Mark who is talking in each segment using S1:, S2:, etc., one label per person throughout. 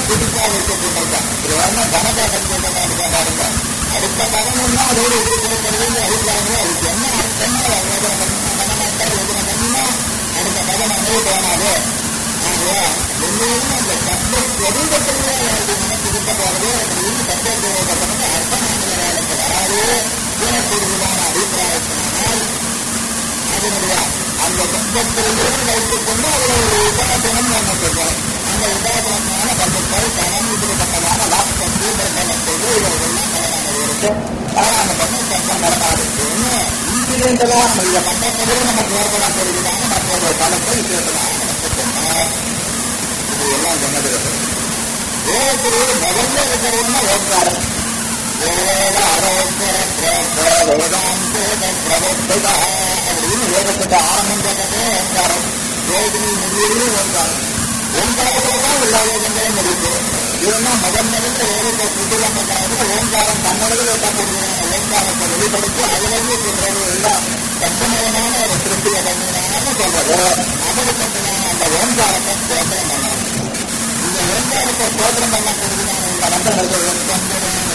S1: புதுசா வைக்கப்பட்டிருக்கேன் இது வேணா கனகாட்டம் கேட்டதாக பாருங்க அடுத்த கடமைன்னா அதோடு இருக்கிறது அடிக்கிறாங்க அதுக்கு என்ன அர்த்தம்னா யோஜனை பண்ணா கனகாட்டம் யோஜனை பண்ணினா அடுத்த பதம் அங்கே தோணாது ஆகவே எல்லோரும் அந்த சப்த எதிர்கத்திலே அது நமக்கு இருக்க போறது அப்படின்னு சப்தத்தோட பதம் அர்த்தமான வேலைக்கு வராது எனக்குரியதான அபிப்பிராயத்தினால் அதனுடைய அந்த சப்தத்திலிருந்து வைத்துக் கொண்டு அதில் ஒரு உபாசனம் நம்ம சொல்றோம் அந்த உபாசனமான பந்தத்தை தனம் இப்படிப்பட்டதான வாக்கம் பிரம்மத்தோடு இவர்கள்லாம் தலைவர்கள் பாராயணம் பண்ண சட்டம் நடக்காது இன்சிடென்டலா நம்ம இதை பண்ணப்போது நமக்கு ஏற்படலாம் தெரியுதான மற்றொரு தளத்தை சேர்க்கலாம் நமக்கு சொன்னார் இது எல்லாம் சொன்னது வேதத்திலே முதல்ல இருக்கிறவங்க ஓட்டாரம் வேத அரோக்கர வேதாந்த பிரவர்த்ததா அப்படின்னு வேதத்துக்கு ஆரம்பம் சொன்னதே ஓங்காரம் வேதனை முடிவு ஓங்காரம் ஓங்காரத்தில் தான் எல்லா வேதங்களும் இருக்கு இதுனா முதல் முதல்ல வேதத்தை சுற்றுலா பண்ணாவது ஓங்காரம் தன்னளவில் வைக்கப்படுகிறாங்க ஓங்காரத்தை வெளிப்படுத்தி அதிலிருந்து சொல்றது எல்லாம் சத்தமயமான ஒரு திருப்தியை பண்ணினான்னு சொல்றது அப்படிப்பட்டதான அந்த ஓங்காரத்தை ஸ்தோத்திரம் பண்ணாங்க இந்த ஓங்காரத்தை ஸ்தோத்திரம் பண்ணக்கூடியதான இந்த மந்திரங்கள்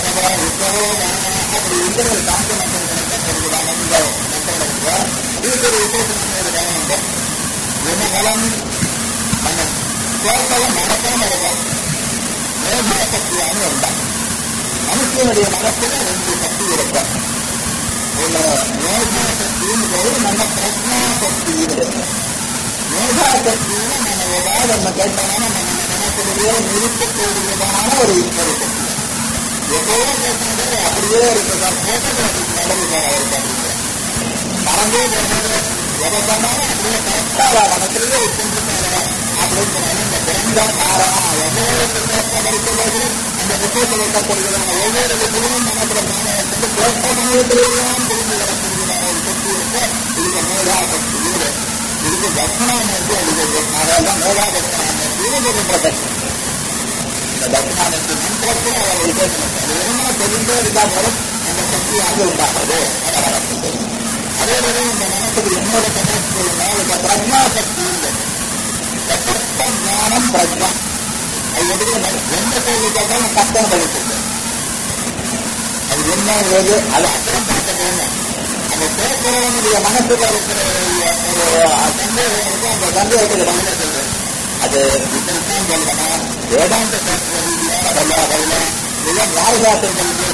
S1: அப்படி இருக்கிறது காந்த மந்திரங்களுக்கு சொல்லுவாங்க இந்த மந்திரங்களுக்கு இதுக்கு ஒரு விசேஷமான ஒரு பலம் உண்டு என்ன பலம் நம்ம கேட்கவும் நடக்கவும் இருக்கும் மேகா சக்தியான உண்டாம் மனுஷனுடைய மனசுல ரெண்டு சக்தி இருக்கும் ஒண்ணு மேகா சக்தின்னு பேரு நம்ம பிரஸ்னா சக்தி இருக்கு மேகா சக்தியில நம்ம ஏதாவது நம்ம கேட்டோம்னா நம்ம மனசுலயே நிறுத்தக்கூடியதான ஒரு ஈஸ்வர சக்தி எப்பவும் கேட்கறது அப்படியே இருக்கிறதா போட்டோகிராஃபிக் நடந்து போற ஒரு கருத்து மறந்தே போகிறது எதை சொன்னாலும் அப்படியே கரெக்டாக மனசுலயே வச்சுருக்காங்க அப்படின்னு சொன்னாலும் இந்த கிரந்தம் ஆரமா எவ்வளவு படிக்கும்போது அந்த புத்தகத்தில் வைக்கப்படுகிறதான ஒவ்வொரு விஷயமும் மனசுல நாணயத்துக்கு கேட்ட சமயத்திலேயும் புரிந்து வரக்கூடியதான ஒரு சக்தி இருக்கு இதுக்கு மேலா சக்தி இது இதுக்கு தட்சிணாமூர்த்தி இது அதெல்லாம் மேலா தட்சிணாமூர்த்தி என்ற சக்தி இந்த தட்சிணாமூர்த்தி மந்திரத்தில் அவர் விசேஷம் அது என்ன தெரிந்தே இருந்தா வரும் அந்த சக்தி அங்கு உண்டாகிறது அதே மாதிரி இந்த மனசுக்கு என்னோட கணக்கு இந்த பிரஜா சக்தி இல்லை தத்துவ ஞானம் பிரஜா அது எப்படி எந்த கேள்வி கேட்டாலும் தத்துவம் படிக்கிறது அது என்ன ஏது அது அப்புறம் பார்க்கணும் அந்த கேட்கிறவனுடைய மனசுல இருக்கிற ஒரு சந்தேகங்களுக்கு அந்த சந்தேகத்துக்கு பதில சொல்றேன் அது இப்படித்தான் சொல்லணும் வேதாந்த சாஸ்திர ரீதியாக வல்லா வல்ல இல்லை ஞாபகாசங்களுக்கு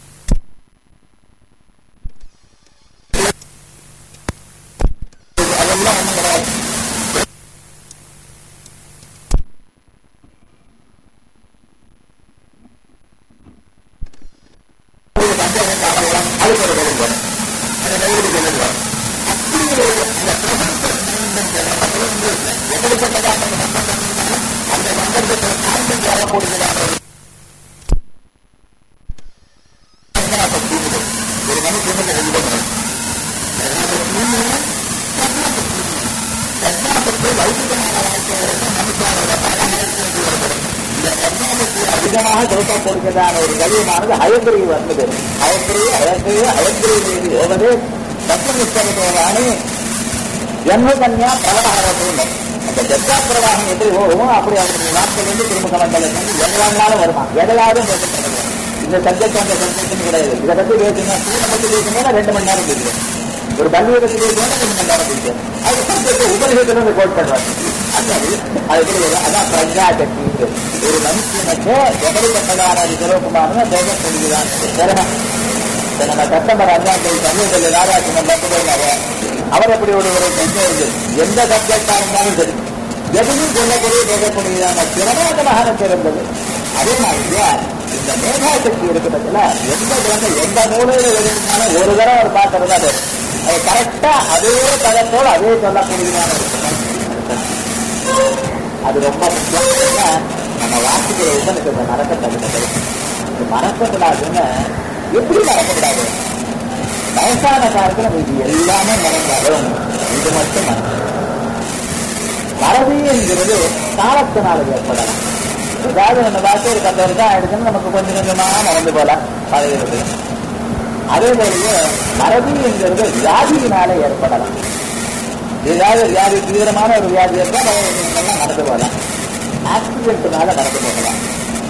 S1: அதெல்லாம் ஒண்ணும் கிடையாது ஒரு சந்தேகம் காரணம் அதுக்கு ஒரு பதில் வரும் அந்த பதிலுக்கு பதில் வரும் அப்படி ஒரு அந்த பிரபஞ்ச எப்படிப்பட்டதாக அந்த சந்தர்ப்பத்தை சார்ந்து வரக்கூடியதாக ஒரு சக்தி இது. ஒரு மனுஷனுக்கு எழுதணும் கர்நாடகத்தை லௌகிகமான வாழ்க்கையிலிருந்து மனுஷனோட பலனேற்று வரப்படும் இந்த கர்நாடகத்தில் அதிகமாக கொடுக்கப்படுகிறதான ஒரு கலியமானது அயந்திரி வந்தது அயந்திரி அயந்திரி அயந்திரி ஓவது தத்துவமுத்தரத்தோடானே ஜன்மகன்யா பிரவாகம் அந்த ஜத்தா பிரவாகம் எப்படி ஓடுமோ அப்படி அவருடைய நாட்கள் வந்து திருமுக மண்டலம் வந்து எவ்வளவு வருமா எதாவது பேசப்படுது இந்த சப்ஜெக்ட் அந்த சப்ஜெக்ட் கிடையாது இதை பத்தி பேசணும் சூழலை பத்தி பேசணும்னா ரெண்டு மணி நேரம் பேசுறேன் ஒரு பள்ளியை பத்தி பேசணும்னா ரெண்டு மணி நேரம் பேசுறேன் அது சப்ஜெக்ட் உபநிஷத்துல இருந்து கோட் பண்றாங்க அந்த அது எப்படி வரும்? அதான் பிரஜா சக்தி ஒரு மனுஷனுக்கு எப்படிப்பட்டதான சிவகுமாரன் பேசப்படுகிறான் திறமை இப்ப நம்ம கஸ்டமர் அஞ்சாம் தமிழ் ராஜாசிமன் தப்புகிறாங்க அவர் எப்படி ஒரு ஒரு சந்தேகம் இருக்கு எந்த சப்ஜெக்டா இருந்தாலும் சரி எதையும் சொல்லக்கூடிய பேசக்கூடியதான திறமை அந்த மகானுக்கு இருந்தது அதே மாதிரியா இந்த மேகா சக்தி இருக்கிறதுல எந்த குழந்தை எந்த மூலையில இருந்தாலும் ஒரு தடவை அவர் பார்க்கறதா அது அது கரெக்டா அதே பதத்தோடு அதே சொல்லக்கூடியதான ஒரு சக்தி. அது ரொம்ப முக்கியம் ஏன்னா, நம்ம வாசிக்கிற உபனுக்கு நடக்கப்படுகிறது இது மறக்கக்கூடாதுன்னு எப்படி மறக்கக்கூடாது வயசான காலத்துல இது எல்லாமே மறந்தாலும் இது மட்டும் மறக்கும் மறதி என்கிறது காலத்தினால் ஏற்படலாம் ஏதாவது நம்ம பார்த்து ஒரு பத்து வருஷம் ஆயிடுச்சுன்னு நமக்கு கொஞ்சம் கொஞ்சமா மறந்து போலாம் பழகிறது அதே போலயே மறதி என்கிறது வியாதியினால ஏற்படலாம் ஏதாவது வியாதி தீவிரமான ஒரு வியாதி இருந்தால் எல்லாம் நடந்து போகலாம் ஆக்சிடென்ட்னால நடந்து போகலாம்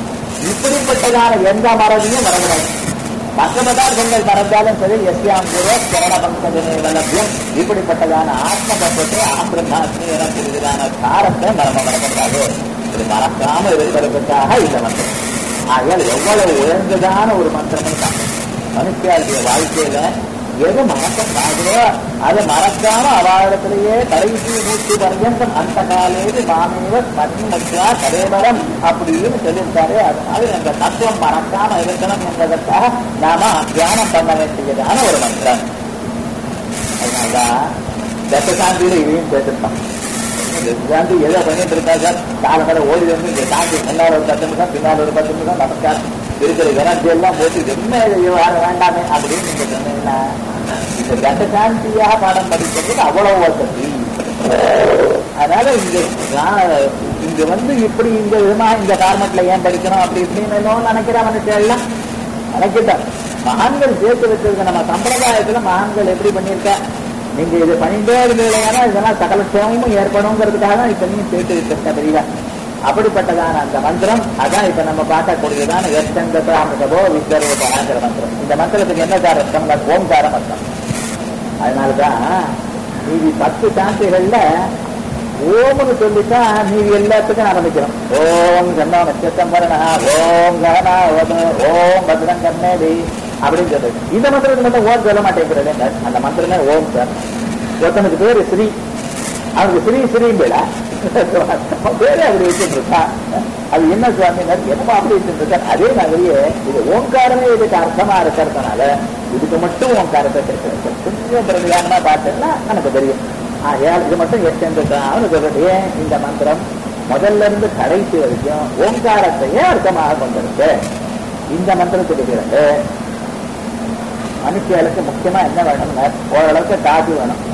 S1: இப்படிப்பட்டதான எந்த மறதியும் வரக்கூடாது மற்ற பதார்த்தங்கள் மறந்தாலும் சரி எஸ்யாம் கூட சரண பங்கஜனை வல்லபியம் இப்படிப்பட்டதான ஆத்ம தத்துவத்தை அகம் பிரம்மாஸ்மி எனக்கூடியதான காரத்தை மரம வரக்கூடாது இது மறக்காம இருப்பதற்காக இந்த மந்திரம் ஆகையால் எவ்வளவு உயர்ந்ததான ஒரு மந்திரம்னு தான் மனுஷியாளுடைய வாழ்க்கையில எது மறக்கக்கூடாதோ அதை மறக்காம அவளிடத்திலேயே கடைசி மூச்சு பர்யந்தம் அந்த காலேது மாமேவ ஸ்மரணி முற்றா கரேபரம் அப்படின்னு சொல்லியிருக்காரு அதனால அந்த தத்துவம் மறக்காம இருக்கணும் என்பதற்காக நாம தியானம் பண்ண வேண்டியதான ஒரு மந்திரம் அதனாலதான் தசசாந்தியில இதையும் சேர்த்துருப்பான் காந்தி ஏதோ பண்ணிட்டு இருக்கா சார் காலங்களை ஓடி வந்து இங்க தாண்டி முன்னாள் ஒரு பத்து நிமிஷம் பின்னால் ஒரு பத்து நிமிஷம் நமஸ்காரம் இருக்கிற எனர்ஜி எல்லாம் போட்டு என்ன இது வாழ வேண்டாமே அப்படின்னு நீங்க சொன்னீங்கன்னா இந்த தசசாந்தியாக பாடம் படிக்கிறதுக்கு அவ்வளவு வசதி அதனால இங்க நான் இங்க வந்து இப்படி இந்த விதமா இந்த கார்மெண்ட்ல ஏன் படிக்கணும் அப்படி இப்படின்னு எல்லாம் நினைக்கிற மனுஷன் எல்லாம் நினைக்கிட்டான் மகான்கள் சேர்த்து வச்சிருக்க நம்ம சம்பிரதாயத்துல மகான்கள் எப்படி பண்ணியிருக்கா நீங்க இது பண்ணிட்டே இருந்தீங்கன்னா இதெல்லாம் சகல சேமமும் ஏற்படுங்கிறதுக்காக தான் இப்ப நீங்க சேர்த்து வச்சிருக்க தெரியல அப்படிப்பட்டதான அந்த மந்திரம் அதான் இப்ப நம்ம பார்க்கக்கூடியதான எத்தங்கதோ விஸ்வரூபாங்கிற மந்திரம் இந்த மந்திரத்துக்கு என்ன சார் அர்த்தம் ஓம்காரம் அர்த்தம் அதனாலதான் மீதி பத்து சாந்திகள்ல ஓம்னு சொல்லித்தான் மீதி எல்லாத்துக்கும் ஆரம்பிக்கிறோம் ஓம் கண்ணா நட்சத்திரம் வரணா ஓம் ககனா ஓம் பத்ரம் கண்ணேடி அப்படின்னு சொல்றது இந்த மந்திரத்துக்கு மட்டும் ஓம் சொல்ல மாட்டேங்கிறது அந்த மந்திரமே ஓம் சார் ஒருத்தனுக்கு பேரு ஸ்ரீ அவனுக்கு ஸ்ரீ ஸ்ரீம்பிட பேரே அப்படி வச்சுட்டு இருக்கான் அது என்ன சுவாமி என்னமோ அப்படி வச்சுட்டு இருக்கார் அதே மாதிரியே இது ஓங்காரமே இதுக்கு அர்த்தமா இருக்கிறதுனால இதுக்கு மட்டும் ஓங்காரத்தை சேர்த்து கொஞ்சம் பிரதிகாரமா பார்த்தோம்னா நமக்கு தெரியும் ஆகையால் இது மட்டும் எத்தெந்திருக்கான்னு சொல்றது ஏன் இந்த மந்திரம் முதல்ல இருந்து கடைசி வரைக்கும் ஓங்காரத்தையே அர்த்தமாக கொண்டிருக்கு இந்த மந்திரத்துக்கு பிறகு மனுஷியலுக்கு முக்கியமா என்ன வேணும்னா ஓரளவுக்கு காசு வேணும்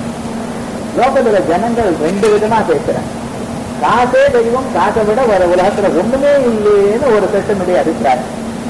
S1: லோகத்துல ஜனங்கள் ரெண்டு விதமா பேசுறாங்க காசே தெய்வம் காசை விட ஒரு உலகத்துல ஒண்ணுமே இல்லைன்னு ஒரு செட்டனுடைய அபிப்பிராயம்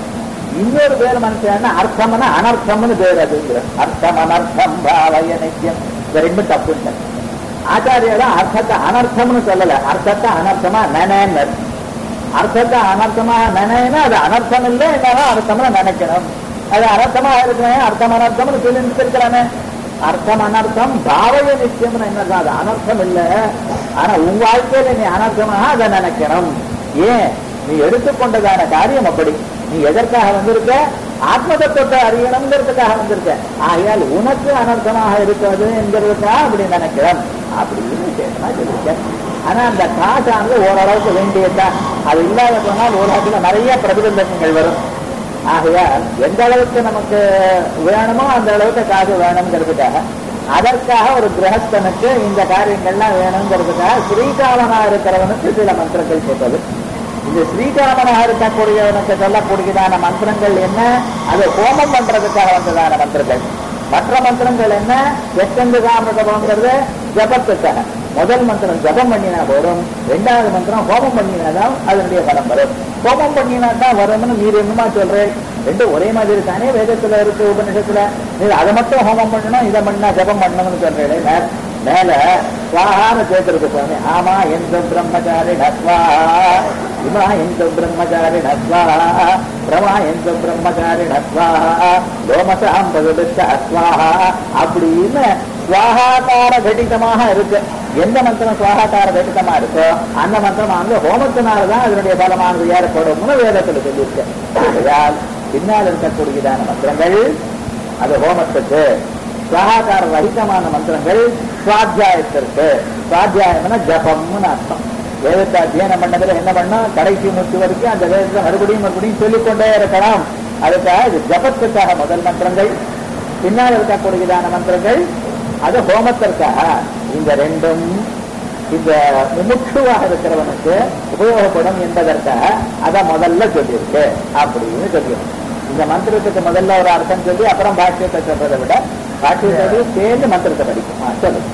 S1: இன்னொரு பேர் மனுஷன் அர்த்தம்னா அனர்த்தம்னு பேர் அதுங்கிற அர்த்தம் அனர்த்தம் பாவய நித்தியம் இது ரெண்டும் தப்பு இல்லை ஆச்சாரியாலும் அர்த்தத்தை அனர்த்தம்னு சொல்லல அர்த்தத்தை அனர்த்தமா நினைன்னு அர்த்தத்தை அனர்த்தமா நினைனா அது அனர்த்தம் இல்லை என்னதான் அர்த்தம்னு நினைக்கணும் அது அனர்த்தமா இருக்கிறேன் அர்த்தம் அனர்த்தம்னு சொல்லி இருக்கிறானே அர்த்தம் அனர்த்தம் பாவய நிச்சயம்னு என்னதான் அது அனர்த்தம் இல்ல ஆனா உன் வாழ்க்கையில நீ அனர்த்தமாக அதை நினைக்கணும் ஏன் நீ எடுத்துக்கொண்டதான காரியம் அப்படி நீ எதற்காக வந்திருக்க ஆத்ம தத்துவத்தை அறியணுங்கிறதுக்காக வந்திருக்க ஆகையால் உனக்கு அனர்த்தமாக இருக்கிறது என்கிறதுக்காக அப்படி நினைக்கிறோம் அப்படின்னு சேஷமா சொல்லியிருக்கேன் ஆனா அந்த காசானது ஓரளவுக்கு வேண்டியதுதான் அது இல்லாத போனால் உலகத்துல நிறைய பிரதிபந்தங்கள் வரும் ஆகையால் எந்த அளவுக்கு நமக்கு வேணுமோ அந்த அளவுக்கு காசு வேணுங்கிறதுக்காக அதற்காக ஒரு கிரகஸ்தனுக்கு இந்த காரியங்கள்லாம் வேணுங்கிறதுக்காக ஸ்ரீகாலனா இருக்கிறவனுக்கு சில மந்திரங்கள் சொல்றது இந்த ஸ்ரீகாமனாக இருக்கக்கூடியவனுக்கு சொல்லக்கூடியதான மந்திரங்கள் என்ன அது ஹோமம் பண்றதுக்காக வந்ததான மந்திரங்கள் மற்ற மந்திரங்கள் என்ன எத்தெந்து காமரதம்ங்கிறது ஜபத்துக்காக முதல் மந்திரம் ஜபம் பண்ணினா போதும் ரெண்டாவது மந்திரம் ஹோமம் பண்ணினாதான் அதனுடைய பலம் வரும் ஹோமம் பண்ணினா தான் வரும்னு நீர் என்னமா சொல்றேன் ரெண்டும் ஒரே மாதிரி தானே வேதத்துல இருக்கு உபநிஷத்துல நீர் அதை மட்டும் ஹோமம் பண்ணணும் இதை பண்ணா ஜபம் பண்ணணும்னு சொல்றேன் மேல சுவாகான்னு சேர்த்திருக்கு சுவாமி ஆமா எந்த பிரம்மச்சாரி நஸ்வாஹா இமா எந்த பிரம்மச்சாரி நஸ்வாஹா பிரமா எந்த பிரம்மச்சாரி நஸ்வாஹா லோமசாம் பகவத்த அஸ்வாஹா அப்படின்னு சுவாகாக்கார கட்டிதமாக இருக்கு எந்த மந்திரம் சுவாகாக்கார கட்டிதமா இருக்கோ அந்த மந்திரமானது ஹோமத்தினால்தான் அதனுடைய பலமானது ஏற்படும்னு வேதத்தில் சொல்லியிருக்கு ஆகையால் பின்னால் இருக்கக்கூடியதான மந்திரங்கள் அது ஹோமத்துக்கு சுவாகார ரஹிதமான மந்திரங்கள் சுவாத்தியாயத்திற்கு சுவாத்தியாயம்னா ஜபம்னு அர்த்தம் வேதத்தை அத்தியனம் பண்ணதுல என்ன பண்ணும் கடைசி மூச்சு வரைக்கும் அந்த வேதத்தை மறுபடியும் மறுபடியும் சொல்லிக்கொண்டே இருக்கணும் அதுக்காக இது ஜபத்துக்காக முதல் மந்திரங்கள் பின்னால் இருக்கக்கூடியதான மந்திரங்கள் அது ஹோமத்திற்காக இந்த ரெண்டும் இந்த முமுட்சுவாக இருக்கிறவனுக்கு உபயோகப்படும் என்பதற்காக அதை முதல்ல சொல்லியிருக்கு அப்படின்னு சொல்லியிருக்கு இந்த மந்திரத்துக்கு முதல்ல ஒரு அர்த்தம் சொல்லி அப்புறம் பாஷ்யத்தை சொல்றதை விட பாஷ்யத்தோடு சேர்ந்து மந்திரத்தை படிக்கும் ஆ, சொல்லுங்க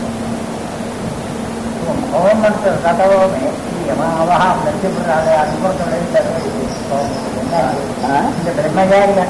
S2: ஓம் மந்திர கதவோமே யமாவஹ பிரதிபுராத அனுபவத்தோட
S1: ஆ?
S2: இந்த பிரம்மச்சாரிகள்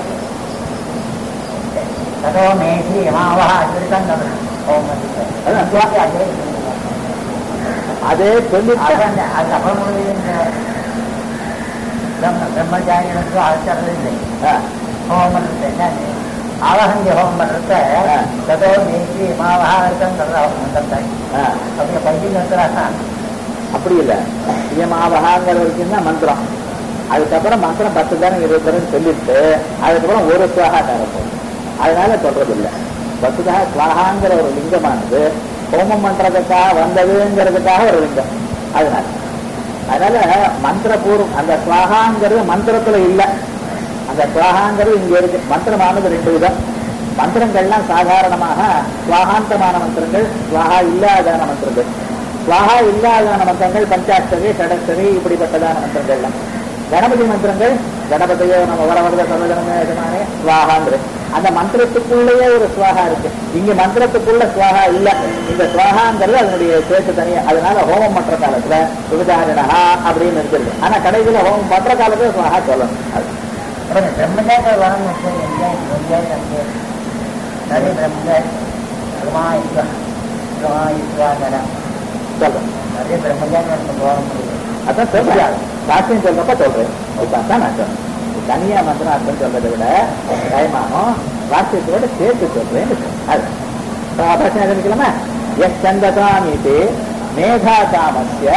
S2: கதவோமே ஸ்ரீ யமாவஹ அஜிருத்தம் ஓம்
S1: அதான்.
S2: மந்திர
S1: அதே சொல்லிட்டு
S2: அதுக்கப்புறம் பிரம்ம பிரம்மச்சாரியனுக்கு ஆச்சாரம் இல்லை
S1: ஆ,
S2: ஹோமம் பண்றது என்ன ஆவகண்டி ஹோமம் பண்றத
S1: ஆ.
S2: ததோ நீக்கி மாவகாரத்தம் ஹோமம் பண்றாங்க
S1: ஆ.
S2: அப்படியே பஞ்சு நிறுத்துறாங்க
S1: அப்படி இல்லை இயமாவகாங்கிற வரைக்கும் தான் மந்திரம் அதுக்கப்புறம் மந்திரம் பத்து தரம் இருபது தரம் சொல்லிட்டு அதுக்கப்புறம் ஒரு சுவாகா தரப்போம் அதனால சொல்றது இல்லை பத்துதாக சுவாகாங்கிற ஒரு லிங்கமானது ஹோமம் பண்றதுக்காக வந்ததுங்கிறதுக்காக ஒரு லிங்கம் அதனால அதனால மந்திரபூர்வம் அந்த சுவாகாங்கிறது மந்திரத்துல இல்லை அந்த சுவாகாங்கிறது இங்க இருக்கு மந்திரமானது ரெண்டு விதம் மந்திரங்கள்லாம் சாதாரணமாக சுவாகாந்தமான மந்திரங்கள் சுவாகா இல்லாதான மந்திரங்கள் சுவாகா இல்லாதான மந்திரங்கள் பஞ்சாட்சரி ஷடஸ்தரி இப்படிப்பட்டதான மந்திரங்கள்லாம் கணபதி மந்திரங்கள் கணபதியோ நம்ம வர வரத சர்வஜனமே எஜமானே சுவாகாங்கிறது அந்த மந்திரத்துக்குள்ளேயே ஒரு சுவாகா இருக்கு இங்க மந்திரத்துக்குள்ள சுவாகா இல்ல இந்த சுவாகாங்கிறது அதனுடைய சேர்த்து தனியா அதனால ஹோமம் பண்ற காலத்துல விபச்சாரணா அப்படின்னு இருக்குது ஆனா கடைசியில ஹோமம் பண்ற காலத்துல சுவாகா சொல்லணும் அது
S2: அப்புறம் பிரம்மச்சாரிய வரம் வச்சு எங்கேயும் எங்கேயும் நமக்கு நிறைய பிரம்மச்சாரி பிரமா இஸ்வா பிரமா இஸ்வாதனம்
S1: சொல்லணும்
S2: நிறைய பிரம்மச்சாரி நமக்கு போக முடியும்
S1: அதான் சொல்றேன் சாட்சியம் சொல்றப்ப சொல்றேன் இப்ப அதான் நான் சொல்றேன் தனியா மந்திரம் அர்த்தம் சொல்றதை விட டைமானும் வாக்கியத்தோட சேர்த்து சொல்றேன் அது பிரச்சனை ஆரம்பிக்கலாமா எஸ் சந்ததாமிட்டு மேகா காமஸ்ய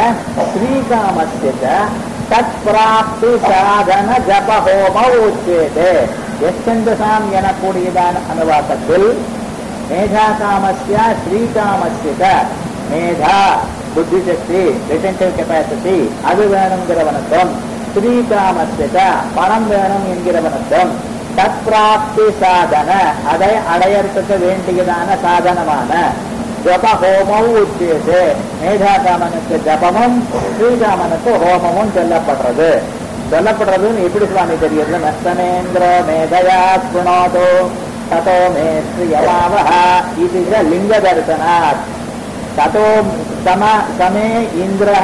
S1: ஸ்ரீகாமஸ்ய ச தத் பிராப்தி சாதன ஜப ஹோம உச்சேது எஸ் சந்தசாம் எனக்கூடியதான அனுவாக்கத்தில் மேதா காமஸ்ய ஸ்ரீகாமஸ்ய ச மேதா புத்தி சக்தி ரிட்டன்டிவ் கெப்பாசிட்டி அது வேணுங்கிறவனுக்கும் ஸ்ரீகாமஸ்ய ச பணம் வேணும் என்கிறவனுக்கும் தற்பிராப்தி சாதன அதை அடையறதுக்கு வேண்டியதான சாதனமான ஜப ஹோமம் உச்சேது மேதாகாமனுக்கு ஜபமும் ஸ்ரீகாமனுக்கு ஹோமமும் சொல்லப்படுறது சொல்லப்படுறதுன்னு எப்படி சுவாமி தெரியுது நஸ்தனேந்திர மேதயா ஸ்ருணோதோ ததோ மே ஸ்ரீயமாவஹ இது லிங்க தரிசனாத் ததோ சம சமே இந்திரஹ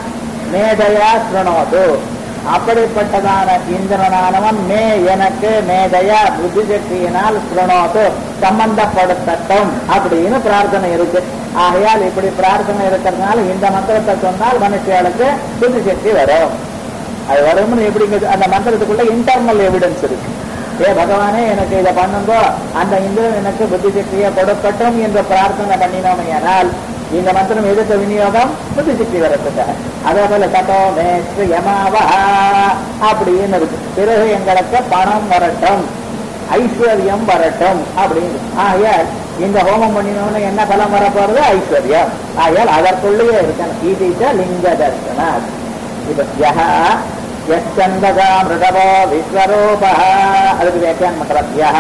S1: மேதையா ஸ்ருணோது அப்படிப்பட்டதான இந்திரனானவன் மே எனக்கு மேதையா புத்தி சக்தியினால் ஸ்ருணோது சம்பந்தப்படுத்தட்டும் அப்படின்னு பிரார்த்தனை இருக்கு ஆகையால் இப்படி பிரார்த்தனை இருக்கிறதுனால இந்த மந்திரத்தை சொன்னால் மனுஷர்களுக்கு புத்தி சக்தி வரும் அது வரும்னு எப்படிங்கிறது அந்த மந்திரத்துக்குள்ள இன்டர்னல் எவிடன்ஸ் இருக்கு ஏ பகவானே எனக்கு இதை பண்ணுங்கோ அந்த இந்திரன் எனக்கு புத்தி சக்தியை கொடுக்கட்டும் என்று பிரார்த்தனை பண்ணினோமையானால் இந்த மந்திரம் எதுக்கு விநியோகம் புத்தி சக்தி வரத்துக்காக அதே போல தட்டோ மேற்று யமாவஹா அப்படின்னு இருக்கு பிறகு எங்களுக்கு பணம் வரட்டும் ஐஸ்வர்யம் வரட்டும் அப்படின்னு ஆகையால் இந்த ஹோமம் பண்ணினோன்னு என்ன பலம் வரப்போறது ஐஸ்வர்யம் ஆகையால் அதற்குள்ளேயே இருக்கணும் இது லிங்க தர்சனா இப்ப யஹ யச்சந்தகா மிருடவோ விஸ்வரூபா அதுக்கு வியாக்கியானம் பண்றார் யஹ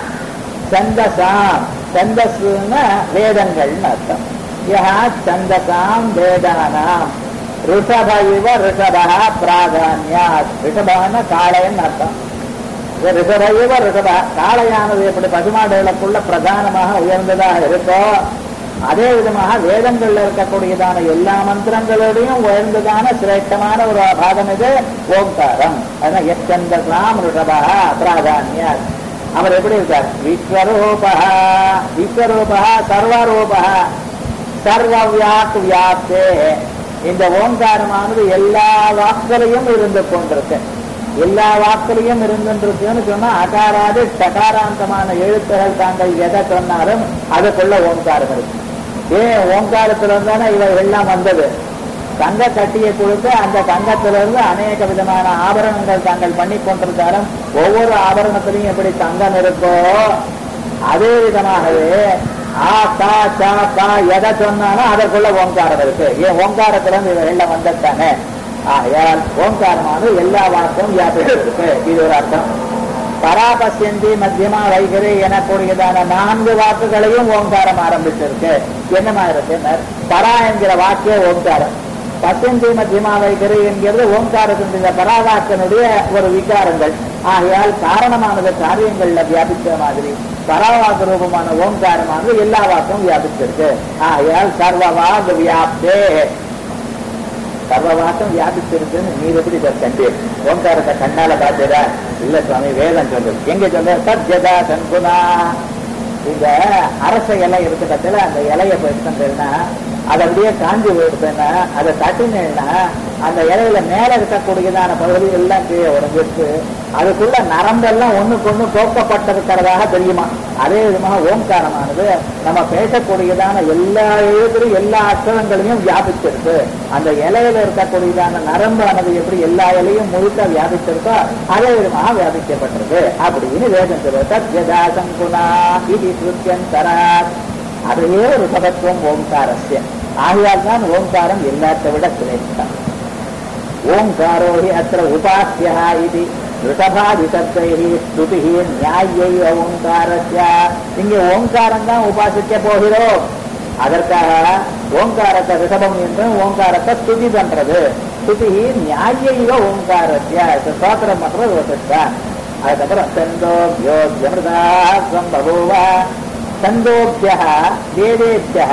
S1: சந்தசாம் சந்தஸ்னா வேதங்கள்னு அர்த்தம் யஹ சந்தசாம் வேதானாம் ரிஷப இவ ரிஷபா பிராதான்யாத் ரிஷபான காளைன்னு அர்த்தம் ரிஷப இவ ரிஷப காளையானது எப்படி பசுமாடுகளுக்குள்ள பிரதானமாக உயர்ந்ததாக இருக்கோ அதே விதமாக வேதங்கள்ல இருக்கக்கூடியதான எல்லா மந்திரங்களோடையும் உயர்ந்ததான சிரேஷ்டமான ஒரு பாகம் இது ஓங்காரம் அதான் எச்சந்தலாம் ரிஷபா பிராதான்யா அவர் எப்படி இருக்கார் விஸ்வரூபா விஸ்வரூபா சர்வரூபா சர்வவியாத் வியாப்தே இந்த ஓங்காரமானது எல்லா வாக்குகளையும் இருந்து கொண்டிருக்கு எல்லா வாக்குலையும் இருந்துருக்குன்னு சொன்னா அகாராது டகாராந்தமான எழுத்துகள் தாங்கள் எதை சொன்னாலும் அதுக்குள்ள ஓங்காரம் இருக்கு ஏன் ஓங்காரத்துல இருந்தானே இவை எல்லாம் வந்தது தங்க கட்டியை கொடுத்து அந்த தங்கத்திலிருந்து அநேக விதமான ஆபரணங்கள் தாங்கள் பண்ணி கொண்டிருந்தாலும் ஒவ்வொரு ஆபரணத்திலையும் எப்படி தங்கம் இருக்கோ அதே விதமாகவே ஆ கா சா கா எதை சொன்னாலும் அதற்குள்ள ஓங்காரம் இருக்கு ஏன் ஓங்காரத்திலிருந்து இவை எல்லாம் வந்ததானே ஆகையால் ஓங்காரமானது எல்லா வாக்கும் வியாபித்திருக்கு இது ஒரு அர்த்தம் பராபசியந்தி மத்தியமா வைகரி எனக்கூடியதான நான்கு வாக்குகளையும் ஓங்காரம் ஆரம்பிச்சிருக்கு என்னமா இருக்கு பரா என்கிற வாக்கிய ஓங்காரம் பசந்தி மத்தியமா வைகரி என்கிறது ஓங்காரத்தினுடைய பராவாக்கனுடைய ஒரு விகாரங்கள் ஆகையால் காரணமானது காரியங்கள்ல வியாபித்த மாதிரி பராவாக்கு ரூபமான ஓங்காரமானது எல்லா வாக்கும் வியாபிச்சிருக்கு ஆகையால் சர்வவாக் வியாப்தே சர்வவாசம் வியாபிச்சிருக்குன்னு நீர் எப்படி சார் கண்டு ஓங்காரத்தை கண்ணால பார்த்ததா இல்ல சுவாமி வேதம் சொல்லுது எங்க சொல்ல சத்யதா சங்குனா இந்த அரச இலை இருக்கிறதுல அந்த இலையை போயிட்டுன்னா அது அப்படியே காஞ்சி போயிடுச்சுன்னா அதை தட்டினேன்னா அந்த இலையில மேல இருக்கக்கூடியதான பகுதி எல்லாம் கீழே உடஞ்சிருக்கு அதுக்குள்ள நரம்பெல்லாம் ஒண்ணுக்கு ஒண்ணு கோக்கப்பட்டிருக்கிறதாக தெரியுமா அதே விதமாக ஓம்காரமானது நம்ம பேசக்கூடியதான எல்லா எழுத்துலையும் எல்லா அக்ஷரங்களையும் வியாபிச்சிருக்கு அந்த இலையில இருக்கக்கூடியதான நரம்பானது எப்படி எல்லா இலையும் முழுக்க வியாபிச்சிருக்கோ அதே விதமாக வியாபிக்கப்பட்டிருக்கு அப்படின்னு வேதம் சொல்லுவா இது சுத்தியந்தராத் அதுவே ஒரு சபத்துவம் ஓம்காரஸ்ய ஆகையால் தான் ஓம்காரம் எல்லாத்தை விட சிரேஷ்டம் ஓங்காரோ ஹி அத்திர உபாசியா இது ரிஷபாதிசப்தைः ஸ்துதிः நியாயைவ ஓங்காரஸ்ய இங்கே ஓங்காரம் தான் உபாசிக்க போகிறோம் அதற்காக ஓங்காரத்தை ரிஷபம் என்று ஓங்காரத்தை ஸ்துதி பண்றது ஸ்துதி நியாயைவ ஓங்காரஸ்ய ஸ்தோத்திரம் பண்றது ஒருத்தான் அதுக்கப்புறம் செந்தோபியோ ஜமிருதா சம்பபூவ சந்தோபியா வேதேபியா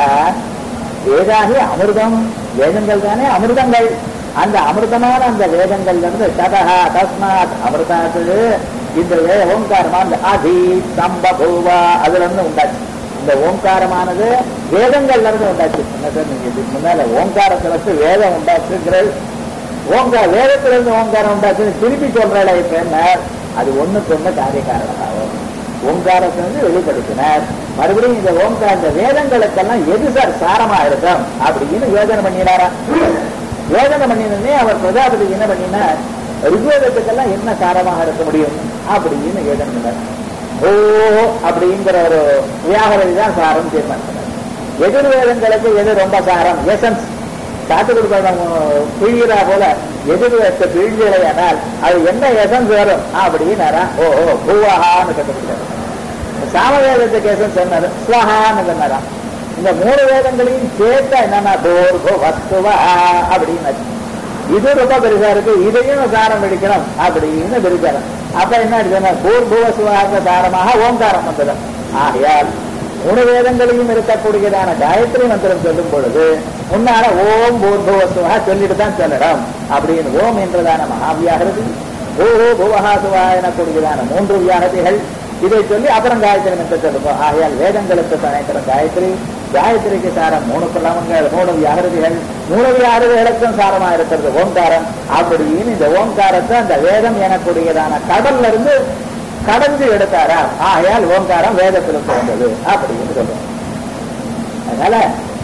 S1: வேதாகி அமிர்தம் வேதங்கள் தானே அமிர்தங்கள் அந்த அமிர்தமான அந்த வேதங்கள்ல இருந்து சதஹா தஸ்மாத் அமிர்தாத்து இந்த வே- ஓங்காரமா அந்த அதி சம்பபூவா அதுல இருந்து உண்டாச்சு இந்த ஓங்காரமானது வேதங்கள்ல இருந்து உண்டாச்சு என்ன சார் நீங்க இதுக்கு முன்னால ஓங்காரத்துல இருந்து வேதம் உண்டாச்சுங்கிறது ஓங்கார வேதத்துல இருந்து ஓங்காரம் உண்டாச்சுன்னு திருப்பி சொல்றேன் இப்ப என்ன அது ஒண்ணுக்கு ஒண்ணு காரிய காரணமாகும் ஓங்காரத்தை வந்து வெளிப்படுத்தினார் மறுபடியும் இந்த ஓங்கார இந்த வேதங்களுக்கெல்லாம் எது சார் சாரமா இருக்கும் அப்படின்னு யோஜனை பண்ணினாரா யோஜனை பண்ணினே அவர் பிரஜாபதி என்ன பண்ணினார் ரிக்வேதத்துக்கெல்லாம் என்ன சாரமாக இருக்க முடியும் அப்படின்னு யோஜனை பண்ணார் ஓ அப்படிங்கிற ஒரு வியாகரதி தான் சாரம் தீர்மானிக்கிறார் எதிர்வேதங்களுக்கு எது ரொம்ப சாரம் எசன்ஸ் சாத்துக்குடி பழம் பிழிகிறா போல எதிர்வேதத்தை பிழிஞ்சலையானால் அது என்ன எசன்ஸ் வரும் அப்படின்னாரா ஓ ஓ பூவாகான்னு கண்டுபிடிச்சாரு சாமவேதத்துக்கு எசன்ஸ் சொன்னாரு ஸ்வஹான்னு சொன்னாராம் இந்த மூணு வேதங்களையும் சேர்த்தா என்னன்னா தோர்கோ வஸ்துவா அப்படின்னு இது ரொம்ப பெருசா இருக்கு இதையும் சாரம் பிடிக்கணும் அப்படின்னு பிரிக்கணும் அப்ப என்ன இருக்குன்னா பூர்புவ சுவாக சாரமாக ஓங்காரம் வந்துடும் ஆகையால் மூணு வேதங்களையும் இருக்கக்கூடியதான காயத்ரி மந்திரம் சொல்லும் பொழுது முன்னால ஓம் பூர்புவ சுவா சொல்லிட்டு தான் சொல்லணும் அப்படின்னு ஓம் என்றதான மகாவியாகிறது பூஹு புவஹா சுவா எனக்கூடியதான மூன்று வியாகதிகள் இதை சொல்லி அப்புறம் காயத்ரி மந்திரம் சொல்லுவோம் ஆகையால் வேதங்களுக்கு தனித்திரம் காயத்ரி காயத்ரிக்கு சாரம் மூணு குலமங்கள் மூணு வியாகிருதிகள் மூணு வியாகிருதிகளுக்கும் சாரமா இருக்கிறது ஓங்காரம் அப்படின்னு இந்த ஓங்காரத்தை அந்த வேதம் எனக்கூடியதான கடல்ல இருந்து கடந்து எடுத்தாரா ஆகையால் ஓங்காரம் வேதத்திலிருந்து வந்தது அப்படின்னு சொல்றோம் அதனால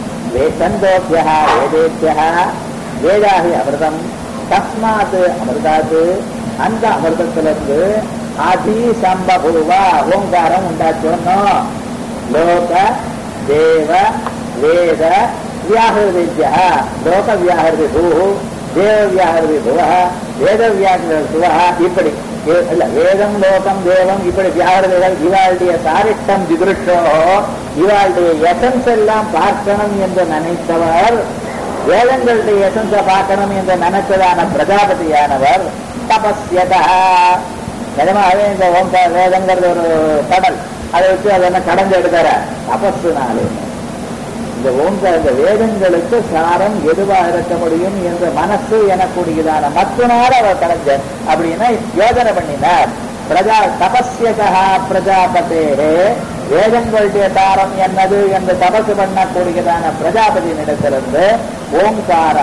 S1: வேதந்தோபியா வேதேபியா வேதாகி அமிர்தம் தஸ்மாத் அமிர்தாத்து அந்த அமிர்தத்திலிருந்து அதி சம்பபுவா ஓங்காரம் உண்டாச்சோன்னோம் லோக தேவ வேத வியாகிருதித்யா லோக வியாகிருதி பூ தேவ வியாகிருதி புவ வேத வியாகிருதி சுவ இப்படி வே- இல்ல வேதம் லோகம் தேவம் இப்படி வியாகிருதிகள் இவாளுடைய சாரிஷ்டம் திதிருஷோ இவாளுடைய எசன்ஸ் எல்லாம் பார்க்கணும் என்று நினைத்தவர் வேதங்களுடைய எசன்ஸை பார்க்கணும் என்று நினைத்ததான பிரஜாபதியானவர் தபஸ்யதா நிஜமாகவே இந்த ஓம்கார வேதங்கிறது ஒரு கடல் அதை வச்சு அதை என்ன கடந்து எடுக்கிற தபஸுனாலே இந்த ஓம்கார இந்த வேதங்களுக்கு சாரம் எதுவா இருக்க முடியும் என்ற மனசு எனக்கூடியதான மற்றனால அவர் கலைஞர் அப்படின்னா யோஜனை பண்ணினார் பிரஜா தபஸ்யகா பிரஜாபதே வேதங்களுடைய சாரம் என்னது என்று தபசு பண்ணக்கூடியதான பிரஜாபதியினிடத்திலிருந்து ஓங்காரா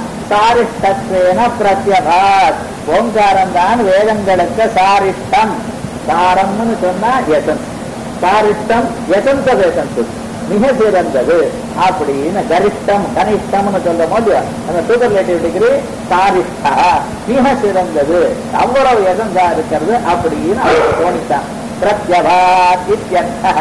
S1: சாரிஷ்டத்வேன பிரத்யபாத் ஓங்காரம் தான் வேதங்களுக்கு சாரிஷ்டம் சாரம்னு சொன்னா எசன்ஸ் சாரிஷ்டம் எசன்ஸ் ஆஃப் எசன்ஸ் மிக சிறந்தது அப்படின்னு கரிஷ்டம் கனிஷ்டம்னு சொல்லும் போது அந்த சூப்பர்லேட்டிவ் டிகிரி சாரிஷ்டா மிக சிறந்தது அவ்வளவு எசன்ஸா இருக்கிறது அப்படின்னு அவர் தோணித்தான் பிரத்யபாத் இத்தியர்த்தः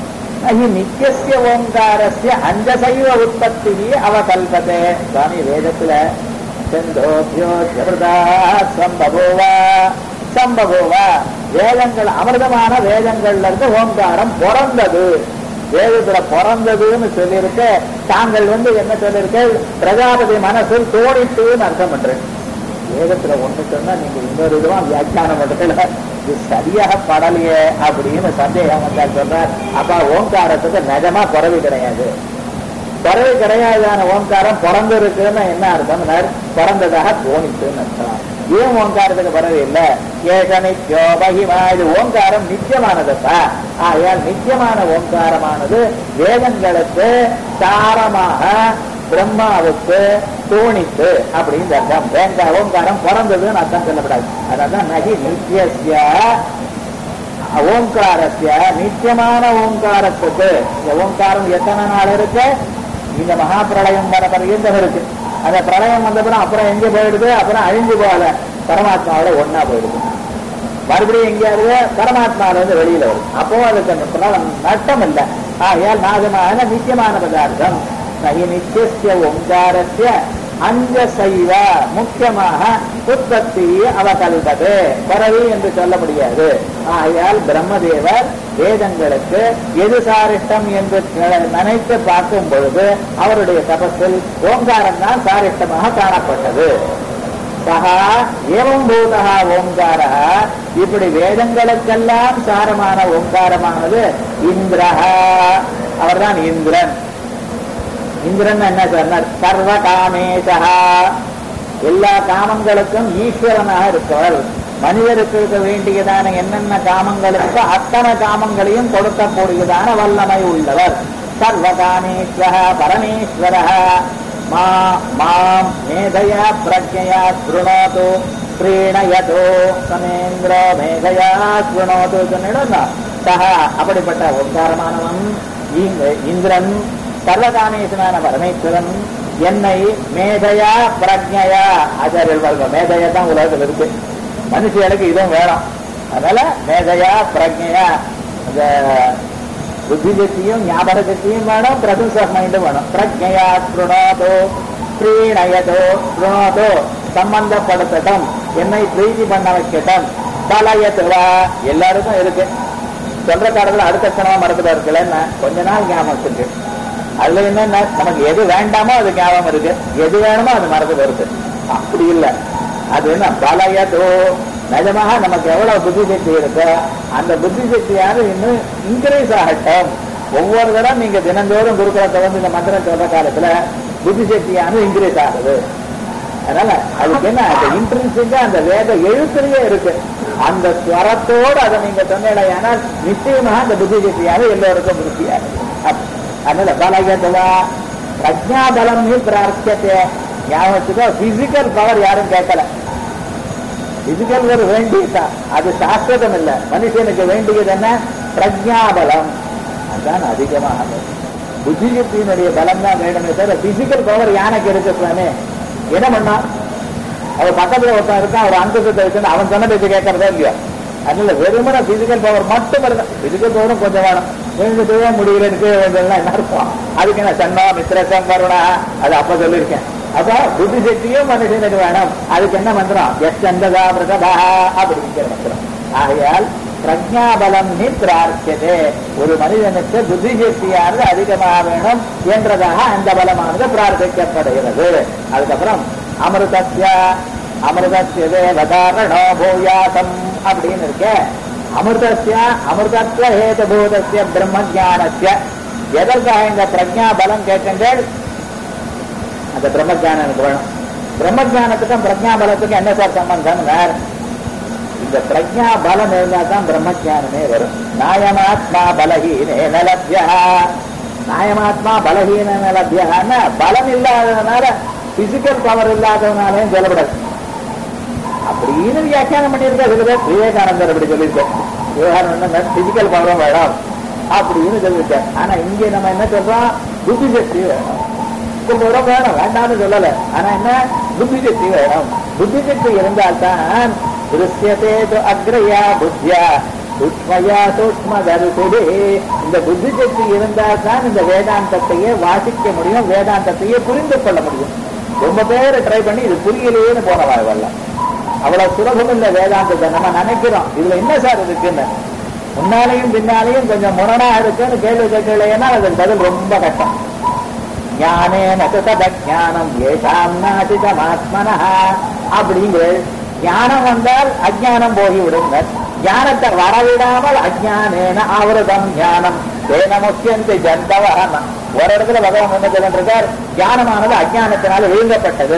S1: हि நித்தியஸ்ய ஓங்காரஸ்ய அஞ்சசைவ உற்பத்தி அவகல்பதே சுவாமி வேதத்துல செந்தோபியோ ஜபிரதா சம்பபோவா சம்பபோவா வேதங்கள் அமிர்தமான வேதங்கள்ல இருந்து ஓங்காரம் பிறந்தது வேதத்துல பிறந்ததுன்னு சொல்லியிருக்க தாங்கள் வந்து என்ன சொல்லியிருக்க பிரஜாபதி மனசில் தோணிட்டுன்னு அர்த்தம் பண்றேன் வேதத்துல ஒண்ணு சொன்னா நீங்க இன்னொரு இதுவா வியாக்கியானம் பண்றதுல இது சரியாக படலையே அப்படின்னு சந்தேகம் வந்தா சொல்றார் அப்பா ஓங்காரத்துக்கு நிஜமா பிறவி கிடையாது பிறவி கிடையாதான ஓங்காரம் பிறந்து இருக்குன்னு என்ன அர்த்தம் பிறந்ததாக தோணித்துன்னு அர்த்தம் ஏன் ஓங்காரத்துக்கு பிறவி இல்லை ஏகனித்யோ மகிமா இது ஓங்காரம் நித்தியமானதுப்பா ஆகையால் நித்தியமான ஓங்காரமானது வேதங்களுக்கு சாரமாக பிரம்மாவுக்கு தோணித்து அப்படின்னு அர்த்தம் வேண்டாம் ஓங்காரம் பிறந்ததுன்னு அர்த்தம் சொல்லப்படாது அதான் நகி நித்தியஸ்ய ஓங்காரஸ்ய நித்தியமான ஓங்காரத்துக்கு இந்த ஓங்காரம் எத்தனை நாள் இருக்கு இந்த மகா பிரளயம் வர பர்யந்தம் இருக்கு அந்த பிரளயம் வந்தப்புறம் அப்புறம் எங்க போயிடுது அப்புறம் அழிஞ்சு போகல பரமாத்மாவோட ஒன்னா போயிடுது மறுபடியும் எங்கேயாவது பரமாத்மாவில இருந்து வெளியில வரும் அப்போ அதுக்கு அந்த பிரளம் நட்டம் இல்லை ஆகையால் நாகமான நித்தியமான பதார்த்தம் நகி நித்திய ஓங்காரஸ்ய அஞ்ச சைவ முக்கியமாக உற்பத்தி அவகல்பது பரவி என்று சொல்ல முடியாது ஆகையால் பிரம்மதேவர் வேதங்களுக்கு எது சாரிஷ்டம் என்று நினைத்து பார்க்கும் பொழுது அவருடைய தபத்தில் ஓங்காரம் தான் சாரிஷ்டமாக காணப்பட்டது சகா ஏவம் பூதா ஓங்கார இப்படி வேதங்களுக்கெல்லாம் சாரமான ஓங்காரமானது இந்திரஹ அவர்தான் இந்திரன் இந்திரன் என்ன சொன்னார் சர்வ காமேசா எல்லா காமங்களுக்கும் ஈஸ்வரனாக இருக்கவர் மனிதருக்கு இருக்க வேண்டியதான என்னென்ன காமங்களுக்கு அத்தனை காமங்களையும் கொடுக்கக்கூடியதான வல்லமை உள்ளவர் சர்வ காமேஸ்வர பரமேஸ்வர மா மாம் மேதையா பிரஜையா ஸ்ருணோது ஸ்ரீணயதோ சமேந்திரோ மேதையா ஸ்ருணோது சொன்னிடும் சக அப்படிப்பட்ட ஓங்காரமானவன் இந்திரன் சர்வகாமேசனான பரமேஸ்வரன் என்னை மேதையா பிரஜையா ஆச்சாரியர் வாழ்க்கை மேதையா தான் உலகத்தில் இருக்கு மனுஷர்களுக்கு இதுவும் வேணும் அதனால மேதையா பிரஜையா அந்த புத்தி சக்தியும் ஞாபக சக்தியும் வேணும் பிரசன்ஸ் ஆஃப் மைண்டும் வேணும் பிரஜையா ஸ்ருணோதோ ஸ்ரீணயதோ ஸ்ருணோதோ சம்பந்தப்படுத்தட்டும் என்னை பிரீதி பண்ண வைக்கட்டும் பலயத்துவா எல்லாருக்கும் இருக்கு சொல்ற காலத்துல அடுத்த கணவா மரத்துல இருக்குல்ல கொஞ்ச நாள் ஞாபகம் இருக்கு அதுல என்னன்னா நமக்கு எது வேண்டாமோ அது ஞாபகம் இருக்கு எது வேணுமோ அது மரத்துல இருக்கு அப்படி இல்லை அது என்ன பலயதோ நிஜமாக நமக்கு எவ்வளவு புத்தி சக்தி இருக்கோ அந்த புத்தி சக்தியானது இன்னும் இன்க்ரீஸ் ஆகட்டும் ஒவ்வொரு தடவை நீங்க தினந்தோறும் குருகுலத்தை வந்து இந்த மந்திரம் சொல்ற காலத்துல புத்தி சக்தியானது இன்க்ரீஸ் ஆகுது அதனால அதுக்கு என்ன அந்த இன்ட்ரென்ஸுங்க அந்த வேத எழுத்துலயே இருக்கு அந்த ஸ்வரத்தோடு அதை நீங்க சொன்னீங்கன்னா நிச்சயமாக அந்த புத்தி சக்தியானது எல்லோருக்கும் புத்தியாகுது அதனால பலகதவா பிரஜாபலம் பிரார்த்தத்தை ஞாபகத்துக்கோ பிசிக்கல் பவர் யாரும் கேட்கல பிசிக்கல் ஒரு வேண்டியதுதான் அது சாஸ்வதம் இல்ல மனுஷனுக்கு வேண்டியது என்ன பிரஜாபலம் அதுதான் அதிகமாக புத்திசக்தியினுடைய பலம் தான் வேணுமே தவிர பிசிக்கல் பவர் யானைக்கு இருக்குமே என்ன பண்ணா அவர் பக்கத்துல ஒருத்தன் இருக்கான் அவர் அந்தத்தை வச்சு அவன் சொன்ன பேச்சு கேட்கறதா இல்லையா அதனால வெறுமன பிசிக்கல் பவர் மட்டும் இருந்தா பிசிக்கல் பவரும் கொஞ்சம் வேணும் எழுந்துட்டே முடியலன்னு என்ன இருக்கும் அதுக்கு என்ன சன்னா மித்திரசம் வருணா அது அப்ப சொல்லியிருக்கேன் அப்ப புத்தி சக்தியும் மனுஷனுக்கு வேணும் அதுக்கு என்ன மந்திரம் எஸ் சந்ததா பிரகதா அப்படிங்கிற மந்திரம் ஆகையால் பிரஜாபலம் நீ பிரார்த்ததே ஒரு மனிதனுக்கு புத்தி சக்தியானது அதிகமாக வேணும் என்றதாக அந்த பலமானது பிரார்த்திக்கப்படுகிறது அதுக்கப்புறம் அமிர்தத்ய அமிர்தத்ய தேவதாரணோ பூயாசம் அப்படின்னு இருக்க அமிர்தஸ்ய அமிர்தத்வ ஹேதுபூதஸ்ய பிரம்ம ஜானஸ்ய எதற்காக இந்த பிரஜா பலம் கேட்கின்றேன் அந்த பிரம்ம ஜானம் எனக்கு வேணும் பிரம்ம ஜானத்துக்கும் பிரஜா பலத்துக்கும் என்ன சார் சம்பந்தம் இந்த பிரஜா பலம் இருந்தா தான் பிரம்ம ஜானமே வரும் நாயமாத்மா பலஹீனே நலபியா நாயமாத்மா பலஹீன நலபியான்னா பலம் இல்லாததுனால பிசிக்கல் பவர் இல்லாததுனாலே சொல்லப்படாது அப்படின்னு வியாக்கியானம் பண்ணியிருக்கா சில பேர் விவேகானந்தர் அப்படி சொல்லியிருக்கேன் விவேகானந்தர் பிசிக்கல் பவரும் வேணும் அப்படின்னு சொல்லியிருக்கேன் ஆனா இங்க நம்ம என்ன சொல்றோம் புத்தி சக்தி வேணும் கொஞ்சம் வேணும் வேண்டாம்னு சொல்லல ஆனா என்ன புத்தி சக்தி வேணும் புத்தி சக்தி இருந்தால்தான் திருஷ்யத்தே அக்ரையா புத்தியா சூக்மயா சூக்ம தரிசுடே இந்த புத்தி சக்தி இருந்தால் தான் இந்த வேதாந்தத்தையே வாசிக்க முடியும் வேதாந்தத்தையே புரிந்து கொள்ள முடியும் ரொம்ப பேர் ட்ரை பண்ணி இது புரியலையேன்னு போன வாழ்வல்ல அவ்வளவு சுலபம் இல்லை வேதாந்தத்தை நம்ம நினைக்கிறோம் இதுல என்ன சார் இருக்குன்னு முன்னாலையும் பின்னாலையும் கொஞ்சம் முரணா இருக்குன்னு கேள்வி கேட்கலைன்னா அதுக்கு பதில் ரொம்ப கஷ்டம் ஞானேன சதஜானம் ஏஷாம் நாசிதமாத்மனா அப்படிங்கிற ஞானம் வந்தால் அஜானம் போகிவிடும் ஞானத்தை வரவிடாமல் அஜானேன ஆவரதம் ஞானம் தேன முக்கியந்தி ஜந்தவரம் ஒரு இடத்துல பகவான் என்ன சொல்லிருக்கார் ஞானமானது அஜானத்தினால விழுங்கப்பட்டது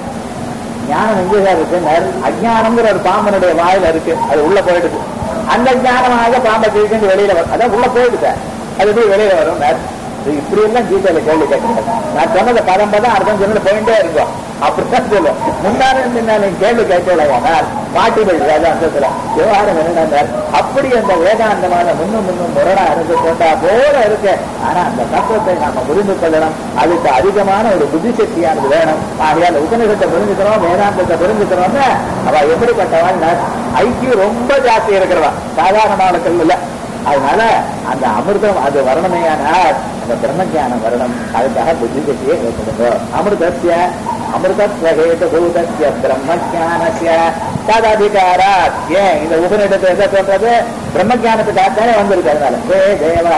S1: ஞானம் எங்கே சார் இருக்கு அஜானம்ங்கிற ஒரு பாம்பனுடைய வாயில இருக்கு அது உள்ள போயிடுது அந்த ஞானமாக பாம்பை கிழிச்சு வெளியில வரும் அதான் உள்ள போயிடுது அது எப்படி வெளியில வரும் இது இப்படி எல்லாம் கீதையில கேள்வி கேட்கறது நான் சொன்னது பதம் பதம் அர்த்தம் சொன்னது போயிட்டே இருக்கும் அப்படித்தான் சொல்ல முன்னாலே நீங்க கேள்வி கேட்கலாம் பாட்டிகள் வேதாந்தத்துல விவகாரம் என்னடார் அப்படி அந்த வேதாந்தமான முன்னும் முன்னும் முரணா இருந்து கொண்டா போல இருக்கு ஆனா அந்த தத்துவத்தை நாம புரிந்து கொள்ளணும் அதுக்கு அதிகமான ஒரு புத்தி சக்தியானது வேணும் ஆகையால் உபநிஷத்தை புரிஞ்சுக்கிறோம் வேதாந்தத்தை புரிஞ்சுக்கிறோம்னு அவ எப்படிப்பட்டவாள் ஐக்கியூ ரொம்ப ஜாஸ்தி இருக்கிறவா சாதாரணமான இல்ல அதனால அந்த அமிர்தம் அது வரணுமேயானால் அந்த பிரம்மஜானம் வரணும் அதுக்காக புத்தி சக்தியை ஏற்படுங்க அமிர்தத்திய அமிர்தத்வகேது பூதத்திய பிரம்மஜானசிய தததிகாரா ஏன் இந்த உபநிடத்தை எதை சொல்றது பிரம்மஜானத்துக்காக தானே வந்திருக்கு அதனால ஹே தேவ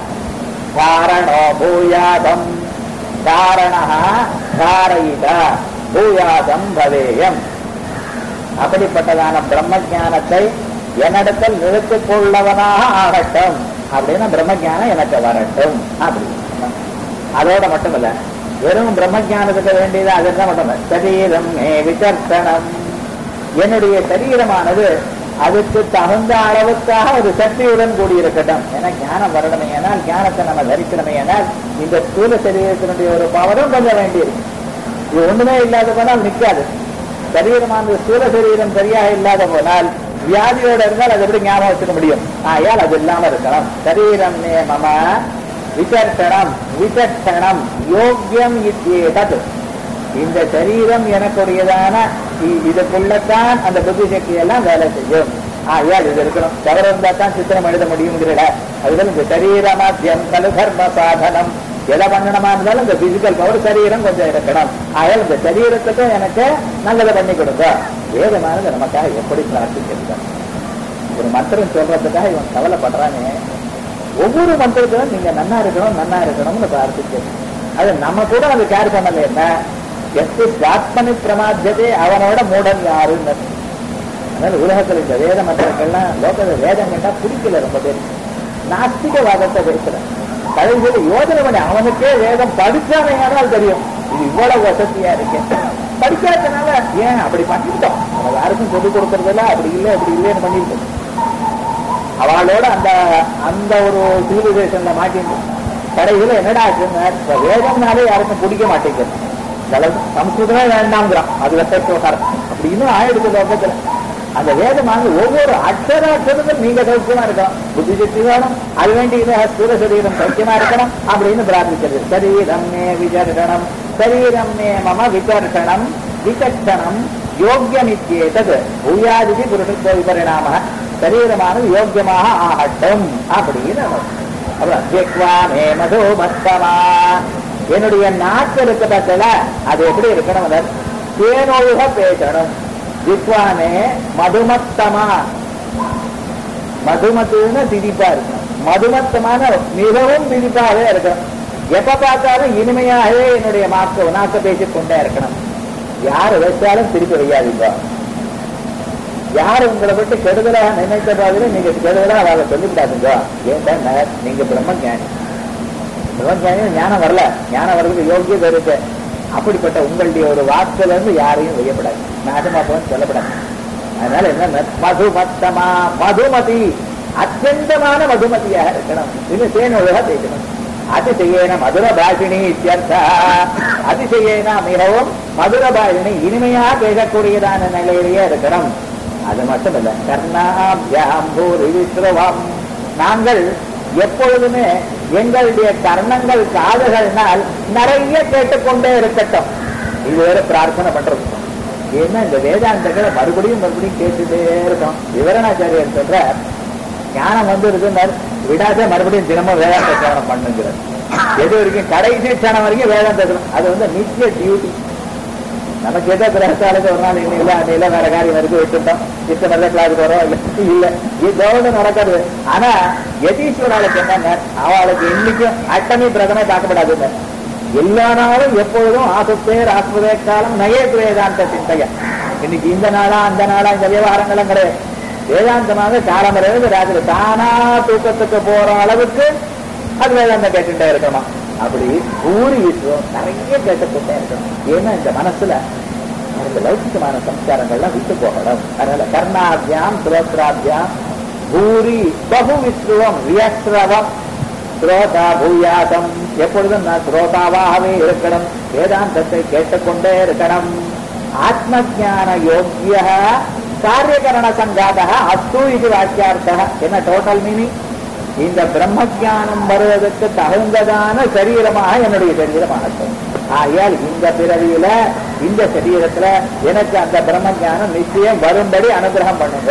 S1: காரணோ பூயாதம் காரண காரயித பூயாதம் பவேயம் அப்படிப்பட்டதான பிரம்ம ஞானத்தை என்னிடத்தில் நிறுத்திக் கொள்ளவனாக ஆகட்டும் அப்படின்னு பிரம்ம ஞானம் எனக்கு வரட்டும் அப்படி அதோட மட்டுமல்ல வெறும் பிரம்ம ஞானத்துக்கு வேண்டியது அதுதான் மட்டும் இல்ல. சரீரம் மே விசர்த்தனம் என்னுடைய சரீரமானது அதுக்கு தகுந்த அளவுக்காக ஒரு சக்தியுடன் கூடியிருக்கட்டும் ஏன்னா ஞானம் வரணுமே ஏனால் ஞானத்தை நம்ம தரிக்கணுமே ஏனால் இந்த ஸ்தூல சரீரத்தினுடைய ஒரு பவரும் கொஞ்சம் வேண்டியிருக்கு இது ஒண்ணுமே இல்லாத போனால் நிற்காது சரீரமானது ஸ்தூல சரீரம் சரியாக இல்லாத போனால் வியாதியோட இருந்தால் அது எப்படி ஞாபகம் வச்சுக்க முடியும் ஆயால் அது இல்லாம இருக்கணும் சரீரம் மே மம விசர்ஷனம் விசர்ஷனம் யோக்கியம் இத்தியேதத் இந்த சரீரம் எனக்குரியதான இ- இதுக்குள்ளத்தான் அந்த புத்தி சக்தி எல்லாம் வேலை செய்யும் ஆகையால் இது இருக்கணும் தவறு இருந்தா தான் சித்திரம் எழுத முடியுங்கிறல அதுதான் இந்த சரீரமாத்தியம் கலு தர்ம சாதனம் எதை பண்ணணுமா இருந்தாலும் இந்த பிசிக்கல் பவர் சரீரம் கொஞ்சம் இருக்கணும் ஆகையால் இந்த சரீரத்துக்கும் எனக்கு நல்லதை பண்ணி கொடுங்க வேதமானது நமக்காக எப்படி பிரார்த்திக்கிறது ஒரு மந்திரம் சொல்றதுக்காக இவன் கவலைப்படுறானே ஒவ்வொரு மந்திரத்திலும் நீங்க நன்னா இருக்கணும் நன்னா இருக்கணும்னு பிரார்த்திக்கிறது அது நம்ம கூட அது கேர் பண்ணல என்ன எஸ்து ஆத்மனி பிரமாத்தியதே அவனோட மூடன் யாருன்னு அதனால உலகத்துல இந்த வேத மந்திரங்கள்லாம் லோகத்துல வேதம் கண்டா பிடிக்கல ரொம்ப பேர் நாஸ்திகவாதத்தை பேசுறேன் கடைசியில் யோஜனை பண்ணி அவனுக்கே வேதம் படிச்சானையானால் தெரியும் இது இவ்வளவு வசதியா இருக்கு படிக்காதனால ஏன் அப்படி பண்ணிட்டோம் நம்ம யாருக்கும் சொல்லிக் கொடுக்கறதில்ல அப்படி இல்லை அப்படி இல்லைன்னு பண்ணிட்டோம் அவளோட அந்த அந்த ஒரு சிவிலைசேஷன்ல மாட்டிட்டு கடைசியில் என்னடா ஆச்சுன்னா இப்ப வேதம்னாலே யாருக்கும் பிடிக்க மாட்டேங்குது சில சம்ஸ்கிருதமே வேண்டாங்கிறான் அது வெத்தோக்காரன் அப்படி இன்னும் ஆயிடுச்சு லோகத்துல அந்த வேதமானது ஒவ்வொரு அக்ஷர அக்ஷரத்தில் நீங்க சௌக்கியமா இருக்கணும் புத்தி சக்தி வேணும் அது வேண்டியது ஸ்தூல சரீரம் சௌக்கியமா இருக்கணும் அப்படின்னு பிரார்த்திக்கிறது சரீரம் மே விசர்ஷனம் சரீரம் மே மம விசர்ஷனம் விசக்ஷணம் யோக்கியமித்யேதது பூயாதிதி புருஷத்துவ விபரிணாம சரீரமானது யோக்கியமாக ஆகட்டும் அப்படின்னு அர்த்தம். அப்புறம் ஜெக்வா மே மதோ மத்தமா என்னுடைய நாக்கு இருக்க பட்சல அது எப்படி இருக்கணும் அதாவது தேனொழுக பேசணும் ஜிக்வானே மதுமத்தமா மதுமத்துன்னு திதிப்பா இருக்கணும் மதுமத்தமான மிகவும் திதிப்பாகவே இருக்கணும் எப்ப பார்த்தாலும் இனிமையாகவே என்னுடைய மாக்கு நாக்க பேசிக் கொண்டே இருக்கணும் யார் வச்சாலும் திருப்பி வையாதீங்க யார் உங்களை விட்டு கெடுதலாக நினைத்த மாதிரி நீங்க கெடுதலா அவளை சொல்லிவிடாதுங்க ஏன்னா நீங்க பிரம்ம ஞானி பிரம்ம ஞானி ஞானம் வரல ஞானம் வர்றதுக்கு யோகியதை இருக்கு அப்படிப்பட்ட உங்களுடைய ஒரு வாக்குல இருந்து யாரையும் செய்யப்படாது நாகமாப்பம் சொல்லப்படாது அதனால என்ன மதுமத்தமா மதுமதி அத்தியந்தமான மதுமதியாக இருக்கணும் இது தேனொழுகா பேசணும் அதிசயேன மதுர பாஷினி இத்தியர்த்தா அதிசயேன மிகவும் மதுர பாஷினி இனிமையா பேசக்கூடியதான நிலையிலேயே இருக்கணும் அது மட்டும் இல்ல கர்ணாபியாம் பூரி விஸ்ரவம் நாங்கள் எப்பொழுதுமே எங்களுடைய கர்ணங்கள் காதுகள்னால் நிறைய கேட்டுக்கொண்டே இருக்கட்டும் இது வேற பிரார்த்தனை பண்றது ஏன்னா இந்த வேதாந்தங்களை மறுபடியும் மறுபடியும் கேட்டுட்டே இருக்கோம் விவரணாச்சாரியர் சொல்ற ஞானம் வந்து இருக்குன்னார் விடாத மறுபடியும் தினமும் வேதாந்த சிரவணம் பண்ணுங்கிறார் எது வரைக்கும் கடைசி க்ஷணம் வரைக்கும் வேதாந்த சிரவணம். அது வந்து நித்திய டியூட்டி நமக்கு ஏதோ கிரகத்தாளுக்கு ஒரு நாள் இன்னும் இல்ல அது இல்ல வேற காரியம் இருக்கு விட்டுட்டோம் இத்தனை நல்ல கிளாஸுக்கு வரோம் இல்ல இல்ல இதோட நடக்கிறது ஆனா யதீஸ்வராளுக்கு என்னங்க அவளுக்கு இன்னைக்கும் அட்டமி பிரதமே பார்க்கப்படாதுங்க எல்லா நாளும் எப்பொழுதும் ஆசுப்பேர் ஆஸ்பதே காலம் நயேத் வேதாந்த சிந்தைய இன்னைக்கு இந்த நாளா அந்த நாளா இந்த விவகாரங்களும் கிடையாது வேதாந்தமாக காலம்பரையிலிருந்து ராத்திரி தானா தூக்கத்துக்கு போற அளவுக்கு அது வேதாந்தம் கேட்டுட்டே இருக்கணும் அப்படி ஊறி விசுவம் நிறைய கேட்டுக்கொண்டே இருக்கணும் ஏன்னா இந்த மனசுல இந்த லௌகிகமான சம்ஸ்காரங்கள்லாம் விட்டு போகணும் அதனால கர்ணாபியாம் சுரோத்ராபியாம் பூரி பகு விஸ்ருவம் வியஸ்ரவம் ஸ்ரோதா பூயாசம் எப்பொழுதும் நான் ஸ்ரோதாவாகவே இருக்கணும் வேதாந்தத்தை கேட்டுக்கொண்டே இருக்கணும் ஆத்ம ஜான யோக்கிய காரியகரண சங்காத அஸ்து இது வாக்கியார்த்தம் என்ன டோட்டல் மீனிங் இந்த பிரம்ம ஜானம் வருவதற்கு தகுந்ததான சரீரமாக என்னுடைய சரீரமாகட்டும் ஆகையால் இந்த பிறவியில இந்த சரீரத்துல எனக்கு அந்த பிரம்ம ஜானம் நிச்சயம் வரும்படி அனுகிரகம் பண்ணுங்க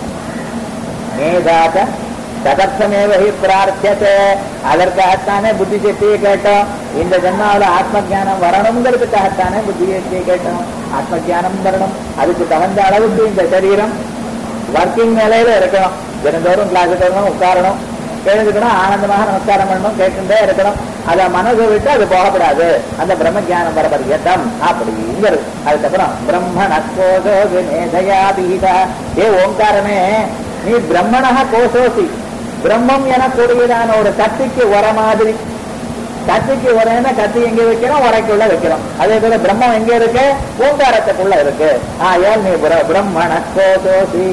S1: மேதாத ததர்த்தமேவ ஹி பிரார்த்தியத்தை அதற்காகத்தானே புத்தி சக்தியை கேட்டோம் இந்த ஜென்மாவில ஆத்ம ஜானம் வரணுங்கிறதுக்காகத்தானே புத்தி சக்தியை கேட்டோம் ஆத்ம ஜானம் வரணும் அதுக்கு தகுந்த அளவுக்கு இந்த சரீரம் ஒர்க்கிங் நிலையில இருக்கணும் தினந்தோறும் கிளாஸுக்கு வரணும் உட்காரணும் எழுதுக்கணும் ஆனந்தமாக நமஸ்காரம் பண்ணணும் கேட்டுட்டே இருக்கணும் அதை மனசை விட்டு அது போகப்படாது அந்த பிரம்ம ஜானம் வர பரியத்தம் அப்படிங்கிறது அதுக்கப்புறம் பிரம்மண கோஷோ மேதையா பீதா ஏ ஓங்காரமே நீ பிரம்மணக கோஷோசி பிரம்மம் எனக்கூடியதான ஒரு கத்திக்கு உர மாதிரி கத்திக்கு உரைன்னா கத்தி எங்க வைக்கிறோம் உரைக்குள்ள வைக்கிறோம் அதே போல பிரம்மம் எங்க இருக்கு ஓங்காரத்துக்குள்ள இருக்கு ஆயால் நீ பிர- பிரம்மண கோஷோசி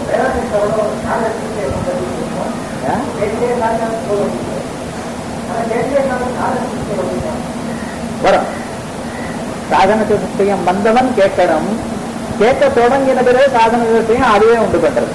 S1: ஆ? வரும் சாதன சதுஷ்டயம் வந்தவன் கேட்கணும் கேட்க தொடங்கின பிறகு சாதன சதுஷ்டயம் அதுவே உண்டு பண்றது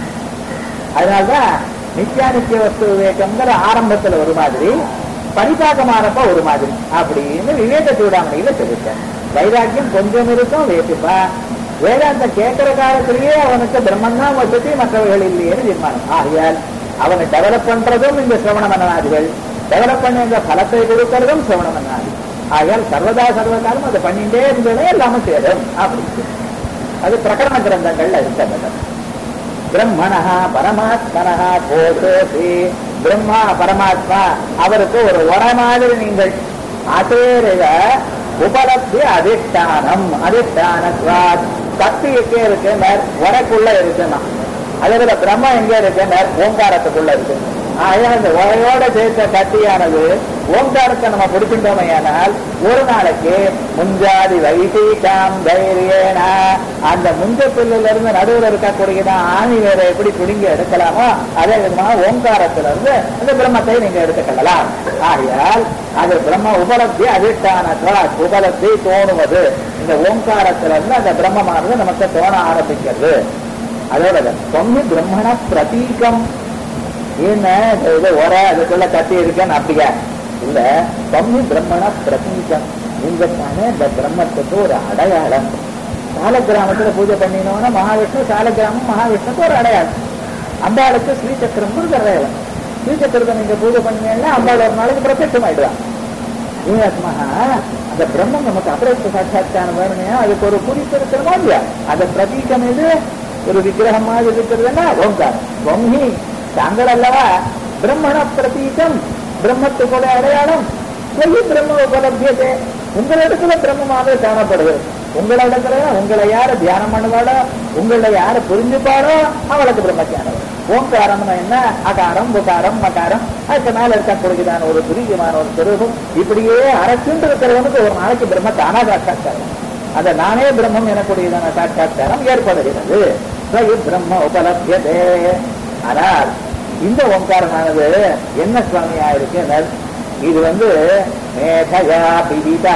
S1: அதனால்தான் நித்யானித்திய வஸ்து விவேகம்ங்கிற ஆரம்பத்துல ஒரு மாதிரி பரிபாகமானப்ப ஒரு மாதிரி அப்படின்னு விவேக சூடாமணியில சொல்லிட்டேன் வைராக்கியம் கொஞ்சம் இருக்கும் வேசிப்பா வேதாந்த கேட்கிற காலத்திலேயே அவனுக்கு பிரம்மந்தான் வசதி மற்றவர்கள் இல்லையே தீர்மானம் ஆகையால் அவனை டெவலப் பண்றதும் இந்த சிரவண மன்னனாதிகள் டெவலப் பண்ண இந்த பலத்தை கொடுக்கறதும் சிரவண மன்னனாதி ஆகையால் சர்வதா சர்வகாலம் அதை பண்ணிட்டே இருந்ததே எல்லாமே சேரும் அப்படின்னு அது பிரகரண கிரந்தங்கள்ல இருக்கிறது பிரம்மணா பரமாத்மனா போஷோசி பிரம்மா பரமாத்மா அவருக்கு ஒரு உர மாதிரி நீங்கள் அசேரிய உபலப்தி அதிஷ்டானம் அதிஷ்டானத்வாத் சக்தி எங்கே இருக்கு உரைக்குள்ள இருக்குன்னா அதே போல பிரம்ம எங்க இருக்கு ஓங்காரத்துக்குள்ள இருக்கு ஆகையா இந்த உரையோட சேர்த்த கத்தியானது ஓங்காரத்தை நம்ம பிடிச்சிட்டோமையானால் ஒரு நாளைக்கு முஞ்சாதி வைசீகாம் தைரியேன அந்த முஞ்ச பில்லுல இருந்து நடுவில் இருக்கக்கூடியத ஆணி வேற எப்படி பிடிங்க எடுக்கலாமோ அதே விதமா ஓங்காரத்துல இருந்து அந்த பிரம்மத்தை நீங்க எடுத்துக்கொள்ளலாம் ஆகையால் அது பிரம்ம உபலப்தி அதிஷ்டானத்வா உபலப்தி தோணுவது இந்த ஓங்காரத்துல இருந்து அந்த பிரம்மமானது நமக்கு தோண ஆரம்பிக்கிறது அதோட தொம்மி பிரம்மண பிரதீகம் என்ன இது ஒர அதுக்குள்ள கட்டி இருக்கேன்னு அப்படியா இல்ல தொம்மி பிரம்மண பிரதீகம் நீங்க தானே இந்த பிரம்மத்துக்கு ஒரு அடையாளம் சாலக்கிராமத்துல பூஜை பண்ணினோம்னா மகாவிஷ்ணு சாலக்கிராமம் மகாவிஷ்ணுக்கு ஒரு அடையாளம் அம்பாளுக்கு ஸ்ரீசக்கரம் ஒரு அடையாளம் ஸ்ரீசக்கரத்தை நீங்க பூஜை பண்ணீங்கன்னா அம்பாள் ஒரு நாளைக்கு பிரத்யட்சம் ஆயிடுவாங்க மகா அந்த பிரம்மம் நமக்கு அபரத்த சாட்சாத்காரம் வேணுமே அதுக்கு ஒரு குறிப்பு இருக்கிறோமோ இல்லையா அந்த பிரதீகம் இது ஒரு விக்கிரகம் மாதிரி இருக்கிறதுன்னா ஓங்காரம் பொம்மி தாங்கள் அல்லவா பிரம்மண பிரதீகம் பிரம்மத்துக்குள்ள அடையாளம் பொய் பிரம்ம உபலபியதே உங்களிடத்துல பிரம்மமாக காணப்படுது உங்களிடத்துல உங்களை யாரு தியானம் பண்ணுவாளோ உங்களை யாரு புரிஞ்சுப்பாரோ அவளுக்கு பிரம்மஜானம் ஓங்காரம்னா என்ன அகாரம் உகாரம் மகாரம் அதுக்கு மேல இருக்கக்கூடியதான ஒரு துரியமான ஒரு சொரூபம் இப்படியே அரசுண்டு இருக்கிறவனுக்கு ஒரு நாளைக்கு பிரம்ம தானா சாட்சாத்காரம் அந்த நானே பிரம்மம் எனக்கூடியதான சாட்சாத்காரம் ஏற்படுகிறது ச பிரம்ம உபலபியதே ஆனால் இந்த ஓங்காரமானது என்ன சுவாமியா இருக்கு இது வந்து மேதயா பிடிதா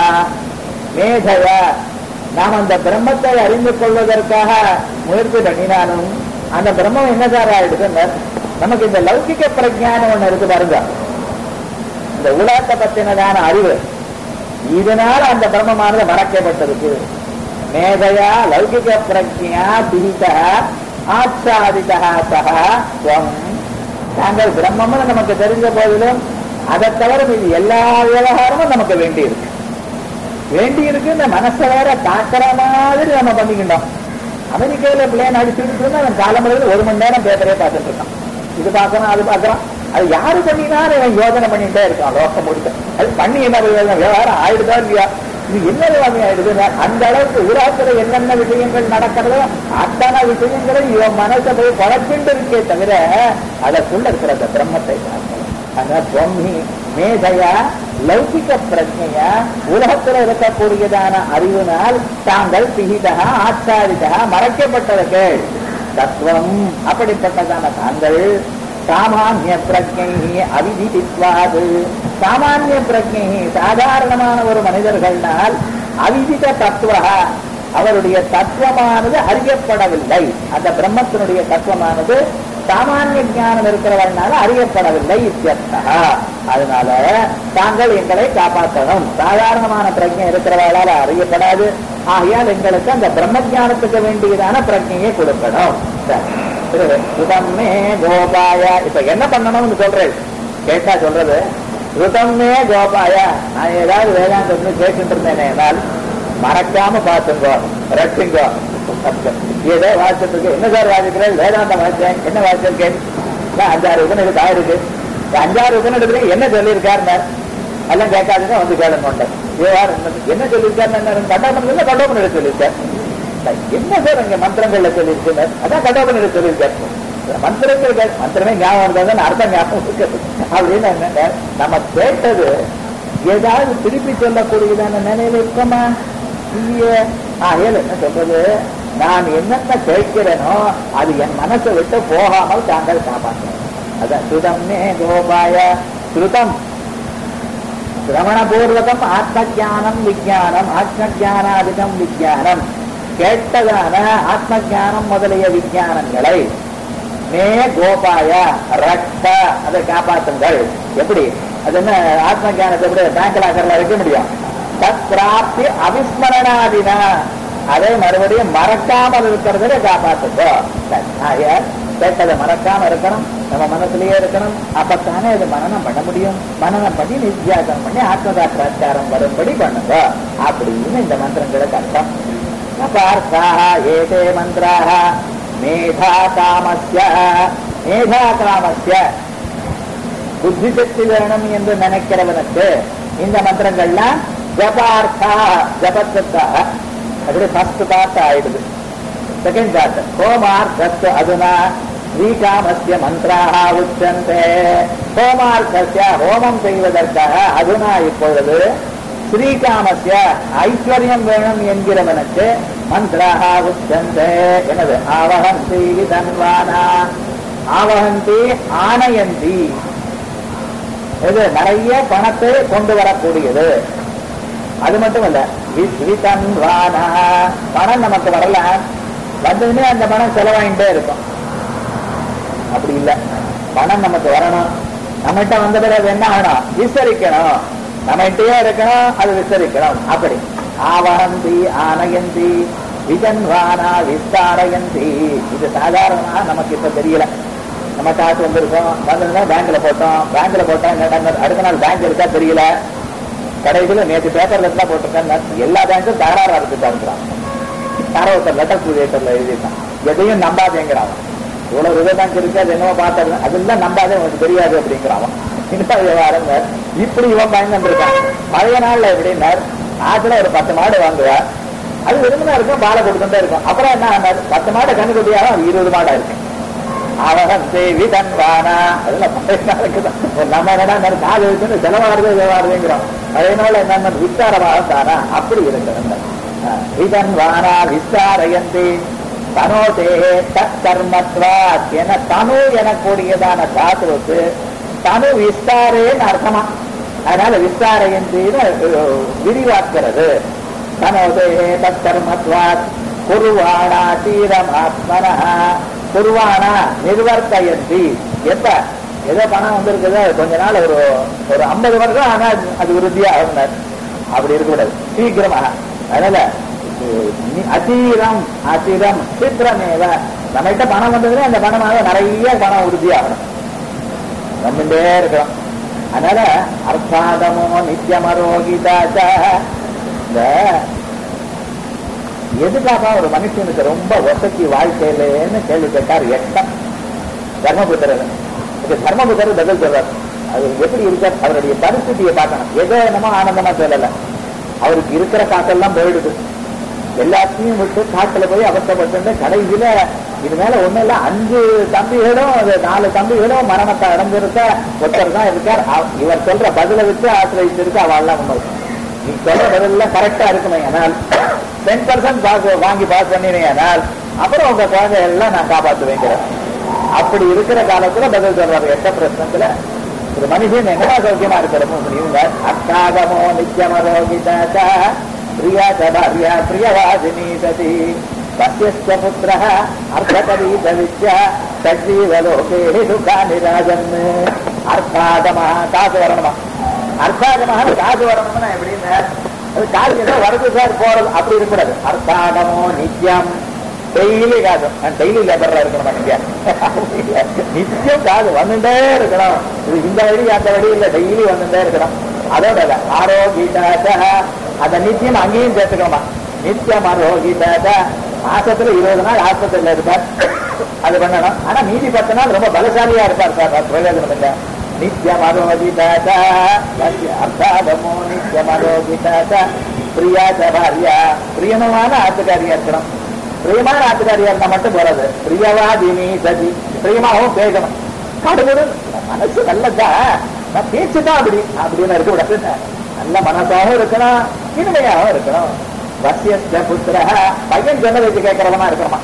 S1: மேதயா நாம் அந்த பிரம்மத்தை அறிந்து கொள்வதற்காக முயற்சி பண்ணினாலும் அந்த பிரம்மம் என்ன சார் ஆயிடுது நமக்கு இந்த லௌகிக பிரஜானம் ஒண்ணு இருக்கு பாருங்க இந்த உலகத்தை பத்தினதான அறிவு இதனால அந்த பிரம்மமானது மறக்கப்பட்டிருக்கு மேதையா லௌகிக பிரஜா பிடித்த ஆச்சாதிதா சக துவம் தாங்கள் பிரம்மம்னு நமக்கு தெரிஞ்ச போதிலும் அதை தவிர இது எல்லா விவகாரமும் நமக்கு வேண்டி இருக்கு வேண்டி இருக்கு இந்த மனசை வேற தாக்குற மாதிரி நம்ம பண்ணிக்கிட்டோம் அமெரிக்காவில பிள்ளைய அடிச்சுட்டு இருந்தா அவன் காலம்பரையில் ஒரு மணி நேரம் பேப்பரே பார்த்துட்டு இருக்கான் இது பார்க்கணும் அது பார்க்கறான் அது யாரு பண்ணினாலும் இவன் யோசனை பண்ணிட்டே இருக்கான் லோகம் முடிக்க அது பண்ணி என்ன பிரயோஜனம்? விவகாரம் ஆயிடுதா இல்லையா இது என்ன விவாதம் ஆயிடுது அந்த அளவுக்கு உலகத்துல என்னென்ன விஷயங்கள் நடக்கிறதோ அத்தனை விஷயங்களை இவன் மனசை போய் குழப்பிட்டு இருக்கே தவிர அதற்குள்ள இருக்கிற அந்த பிரம்மத்தை பார்க்கலாம் அதனால பொம்மி மேதையா லௌகிக பிரஜையா உலகத்துல இருக்கக்கூடியதான அறிவினால் தாங்கள் பிகிதா ஆச்சாரிதா மறைக்கப்பட்டவர்கள் தத்துவம் அப்படிப்பட்டதான தாங்கள் சாமானிய பிரஜை அவிதித்வாது சாமானிய பிரஜை சாதாரணமான ஒரு மனிதர்கள்னால் அவிதித தத்துவ அவருடைய தத்துவமானது அறியப்படவில்லை அந்த பிரம்மத்தினுடைய தத்துவமானது சாமானிய ஞானம் இருக்கிறவர்களால அறியப்படவில்லை இத்தியர்த்தா அதனால தாங்கள் எங்களை காப்பாற்றணும் சாதாரணமான பிரஜை இருக்கிறவர்களால அறியப்படாது ஆகையால் எங்களுக்கு அந்த பிரம்ம ஞானத்துக்கு வேண்டியதான பிரஜையை கொடுக்கணும் சரி. சுதம்மே கோபாய இப்ப என்ன பண்ணணும்னு சொல்றேன் கேட்டா சொல்றது ருதம்மே கோபாய நான் ஏதாவது வேதாந்தம் கேட்டுட்டு இருந்தேனே என்னால் மறக்காம பார்த்துங்கோ ரட்டுங்கோ ஏதோ வாசிச்சிருக்கு என்ன சார் வாசிக்கிறேன் வேதாந்தம் வாசிச்சேன் என்ன வாசிச்சிருக்கேன் நான் அஞ்சாறு உபநிடத்து ஆயிருக்கு இந்த அஞ்சாறு உபநிடத்துல என்ன சொல்லியிருக்காருன்னு எல்லாம் கேட்காதுங்க வந்து கேளுங்க கொண்டேன் ஏவார் என்ன சொல்லியிருக்காருன்னு கண்டோபனிடத்துல கண்டோபனிட சொல்லியிருக்கார் என்ன சார் அங்க மந்திரங்கள்ல சொல்லியிருக்கு அதான் கண்டோபனிட சொல்லியிருக்காரு மந்திரங்கள் கே- மந்திரமே ஞாபகம் இருந்தா அர்த்தம் ஞாபகம் இருக்குது அப்படின்னு என்னங்க நம்ம கேட்டது ஏதாவது திருப்பி சொல்லக்கூடியதான நிலையில இருக்கமா இல்லையே ஆகையால் என்ன சொல்றது நான் என்னென்ன கேட்கிறேனோ அது என் மனசை விட்டு போகாமல் தாங்கள் காப்பாற்றணும் அதான் சுதம்னே கோபாய ஸ்ருதம் சிரவணபூர்வகம் ஆத்மஜானம் விஜயானம் ஆத்மஜானாதிகம் விஜயானம் கேட்டதான ஆத்மஜானம் முதலிய விஞ்ஞானங்களை மே கோபாய ரட்ட அதை காப்பாற்றுங்கள் எப்படி அது என்ன ஆத்ம ஞானத்தை எப்படி பேங்க் லாக்கர்ல வைக்க முடியும் தத் பிராப்தி அவிஸ்மரணாதினா அதை மறுபடியும் மறக்காமல் இருக்கிறதுல காப்பாற்றுங்கோ சரி. ஆகையால் கேட்டதை மறக்காம இருக்கணும் நம்ம மனசுலயே இருக்கணும் அப்பத்தானே அது மனநம் பண்ண முடியும் மனநம் பண்ணி நித்தியாசனம் பண்ணி ஆத்மதாக்கிராச்சாரம் வரும்படி பண்ணுங்க அப்படின்னு இந்த மந்திரங்களுக்கு அர்த்தம் பார்த்தாக ஏதே மந்திராக மேதா காமஸ்ய மேதா காமஸ்ய புத்தி சக்தி வேணும் என்று நினைக்கிறவனுக்கு இந்த மந்திரங்கள்லாம் ஜபார்த்தா ஜபத்துக்காக அப்படி ஃபர்ஸ்ட் பார்ட் ஆயிடுது செகண்ட் பார்ட் ஹோமார்த்தஸ்து அதுனா ஸ்ரீகாமஸ்ய மந்திராக உச்சந்தே ஹோமார்த்தஸ்ய ஹோமம் செய்வதற்காக அதுனா இப்பொழுது ஸ்ரீகாமஸ்ய ஐஸ்வர்யம் வேணும் என்கிறவனுக்கு மந்திராக உச்சந்தே எனது ஆவகந்தி தன்வானா ஆவகந்தி ஆனயந்தி இது நிறைய பணத்தை கொண்டு வரக்கூடியது அது மட்டும் இல்ல விஸ்விதன்வானா பணம் நமக்கு வரல வந்ததுமே அந்த பணம் செலவாயிட்டே இருக்கும் அப்படி இல்ல பணம் நமக்கு வரணும் நம்மகிட்ட வந்த பிறகு என்ன ஆகணும் விசரிக்கணும் நம்மகிட்டயே இருக்கணும் அது விசரிக்கணும் அப்படி ஆவகந்தி ஆனயந்தி விஜன்வானா விஸ்தாரயந்தி இது சாதாரணமா நமக்கு இப்ப தெரியல நம்ம காசு வந்திருக்கோம் வந்ததுன்னா பேங்க்ல போட்டோம் பேங்க்ல போட்டா என்ன அடுத்த நாள் பேங்க் இருக்கா தெரியல கடைசியில நேற்று பேப்பர்ல தான் போட்டிருக்கேன் எல்லா பேங்க்கும் தகராறா இருக்கு தருக்கிறான் யாரோ ஒருத்தர் லெட்டர் கிரியேட்டர்ல எழுதியிருக்கான் எதையும் நம்பாதேங்கிறான் இவ்வளவு ரிசர்வ் பேங்க் இருக்கு அது என்னவோ பார்த்தது அதெல்லாம் நம்பாதே உனக்கு தெரியாது அப்படிங்கிறான் இன்னும் விவகாரங்க இப்படி இவன் பயந்துருக்கான் பழைய நாள்ல எப்படின்னார் ஆத்துல ஒரு பத்து மாடு வாங்குவா அது விரும்பினா இருக்கும் பாலை கொடுத்துட்டே இருக்கும் அப்புறம் என்ன ஆனார் பத்து மாடு கண்ணு குட்டியாலும் அது இருபது மாடா இருக்கு அவகம் தேவி தன்வானா அதெல்லாம் பழைய நாளுக்கு தான் நம்ம என்னடா காது வச்சுன்னு செலவாடுறது விவகாரதுங்கிறோம் பழைய நாள் என்னென்ன விஸ்தாரமாக தானா அப்படி இருக்கிறது விதன்வானா விஸ்தாரயந்தி தனோதே தற்கர்மத்வாத் என தனு எனக்கூடியதான தாத்துவுக்கு தனு விஸ்தாரேன்னு அர்த்தமா அதனால விஸ்தாரயந்தின்னு விரிவாக்கிறது தனோதே தற்கர்மத்வாத் குருவாணா தீரமாத்மனா குருவானா நிர்வர்த்தயந்தி எப்ப ஏதோ பணம் வந்திருக்குது கொஞ்ச நாள் ஒரு ஒரு ஐம்பது வருஷம் ஆனா அது விருத்தியா ஆகுனார் அப்படி இருக்கக்கூடாது சீக்கிரமாக அதனால அதீரம் அதிரம் சீக்கிரமேவ நம்மகிட்ட பணம் வந்ததுன்னா அந்த பணமாக நிறைய பணம் உறுதியாகணும் நம்மண்டே இருக்கிறோம் அதனால அர்த்தாதமோ நித்தியமரோகிதாச்ச இந்த எதுக்காக ஒரு மனுஷனுக்கு ரொம்ப வசதி வாழ்க்கையிலன்னு கேள்வி கேட்டார் எட்டம் தர்மபுத்திரன் இது தர்மபுத்திரர் பதில் சொல்றார் அது எப்படி இருக்கார் அவருடைய பரிஸ்திதியை பார்க்கணும் ஏதோ என்னமோ ஆனந்தமா சொல்லல அவருக்கு இருக்கிற காசெல்லாம் போயிடுது எல்லாத்தையும் விட்டு காட்டுல போய் அவசரப்பட்டு கடைசியில இது மேல ஒண்ணு இல்ல அஞ்சு தம்பிகளும் அது நாலு தம்பிகளும் மரணத்தை அடைஞ்சிருக்க ஒருத்தர் தான் இருக்கார் அவ- இவர் சொல்ற பதில வச்சு ஆசிரியத்திற்கு அவள்லாம் உண்மை நீ சொல்ற பதில கரெக்டா இருக்குமே ஆனால் டென் பர்சன்ட் பாஸ் வாங்கி பாஸ் பண்ணினீங்க ஆனால் அப்புறம் உங்க குழந்தை எல்லாம் நான் காப்பாற்றுவேங்கிறேன் அப்படி இருக்கிற காலத்துல பதில் சொல்றாரு எட்ட பிரச்சனத்துல ஒரு மனுஷன் என்ன சௌக்கியமா இருக்கிறமோ இவங்க அர்த்தாகமோ நித்தியமரோகிதாச்ச பிரியா சபாரியா பிரியவாதினி சதி பசியஸ்ய புத்திரः அர்த்தகரீத வித்யா சஜீவலோகே சுகானி ராஜன் அர்த்தாகமா காசு வரணுமா அர்த்தாகமாக காசு வரணும்னா எப்படின்னு அது காசு ஏதோ வருது சார் போறது அப்படி இருக்கக்கூடாது அர்த்தாகமோ நித்தியம் டெய்லி காசு நான் டெய்லி லேபரா இருக்கணும் நீங்க நித்தியம் காசு வந்துட்டே இருக்கணும் இது இந்த வழி அந்த வழி இல்ல டெய்லி வந்துட்டே இருக்கணும் அதோட இல்ல. ஆரோக்கியதாச்ச அந்த நித்தியம் அங்கேயும் சேர்த்துக்கணுமா நித்தியம் ஆரோக்கியதாச்ச மாசத்துல இருபது நாள் ஆஸ்பத்திரியில இருப்பார் அது பண்ணணும் ஆனா மீதி பத்து நாள் ரொம்ப பலசாலியா இருப்பார் சார் அது பிரயோஜனம் இல்லை நித்தியம் அரோகிதாச்ச அர்த்தாதமோ நித்தியம் அரோகிதாச்ச பிரியா பாரியா பிரியமான ஆத்துக்காரியா இருக்கணும் பிரியமான ஆத்துக்காரியா இருந்தா மட்டும் போறது பிரியவாதினி சதி பிரியமாகவும் பேசணும் கடுகுடு மனசு நல்லதா நான் பேச்சு தான் அப்படி அப்படின்னு இருக்க கூடாது நல்ல மனசாகவும் இருக்கணும் இனிமையாகவும் இருக்கணும் வசியஸ்த புத்திர பையன் சொன்ன வச்சு கேட்கறவனா இருக்கணுமா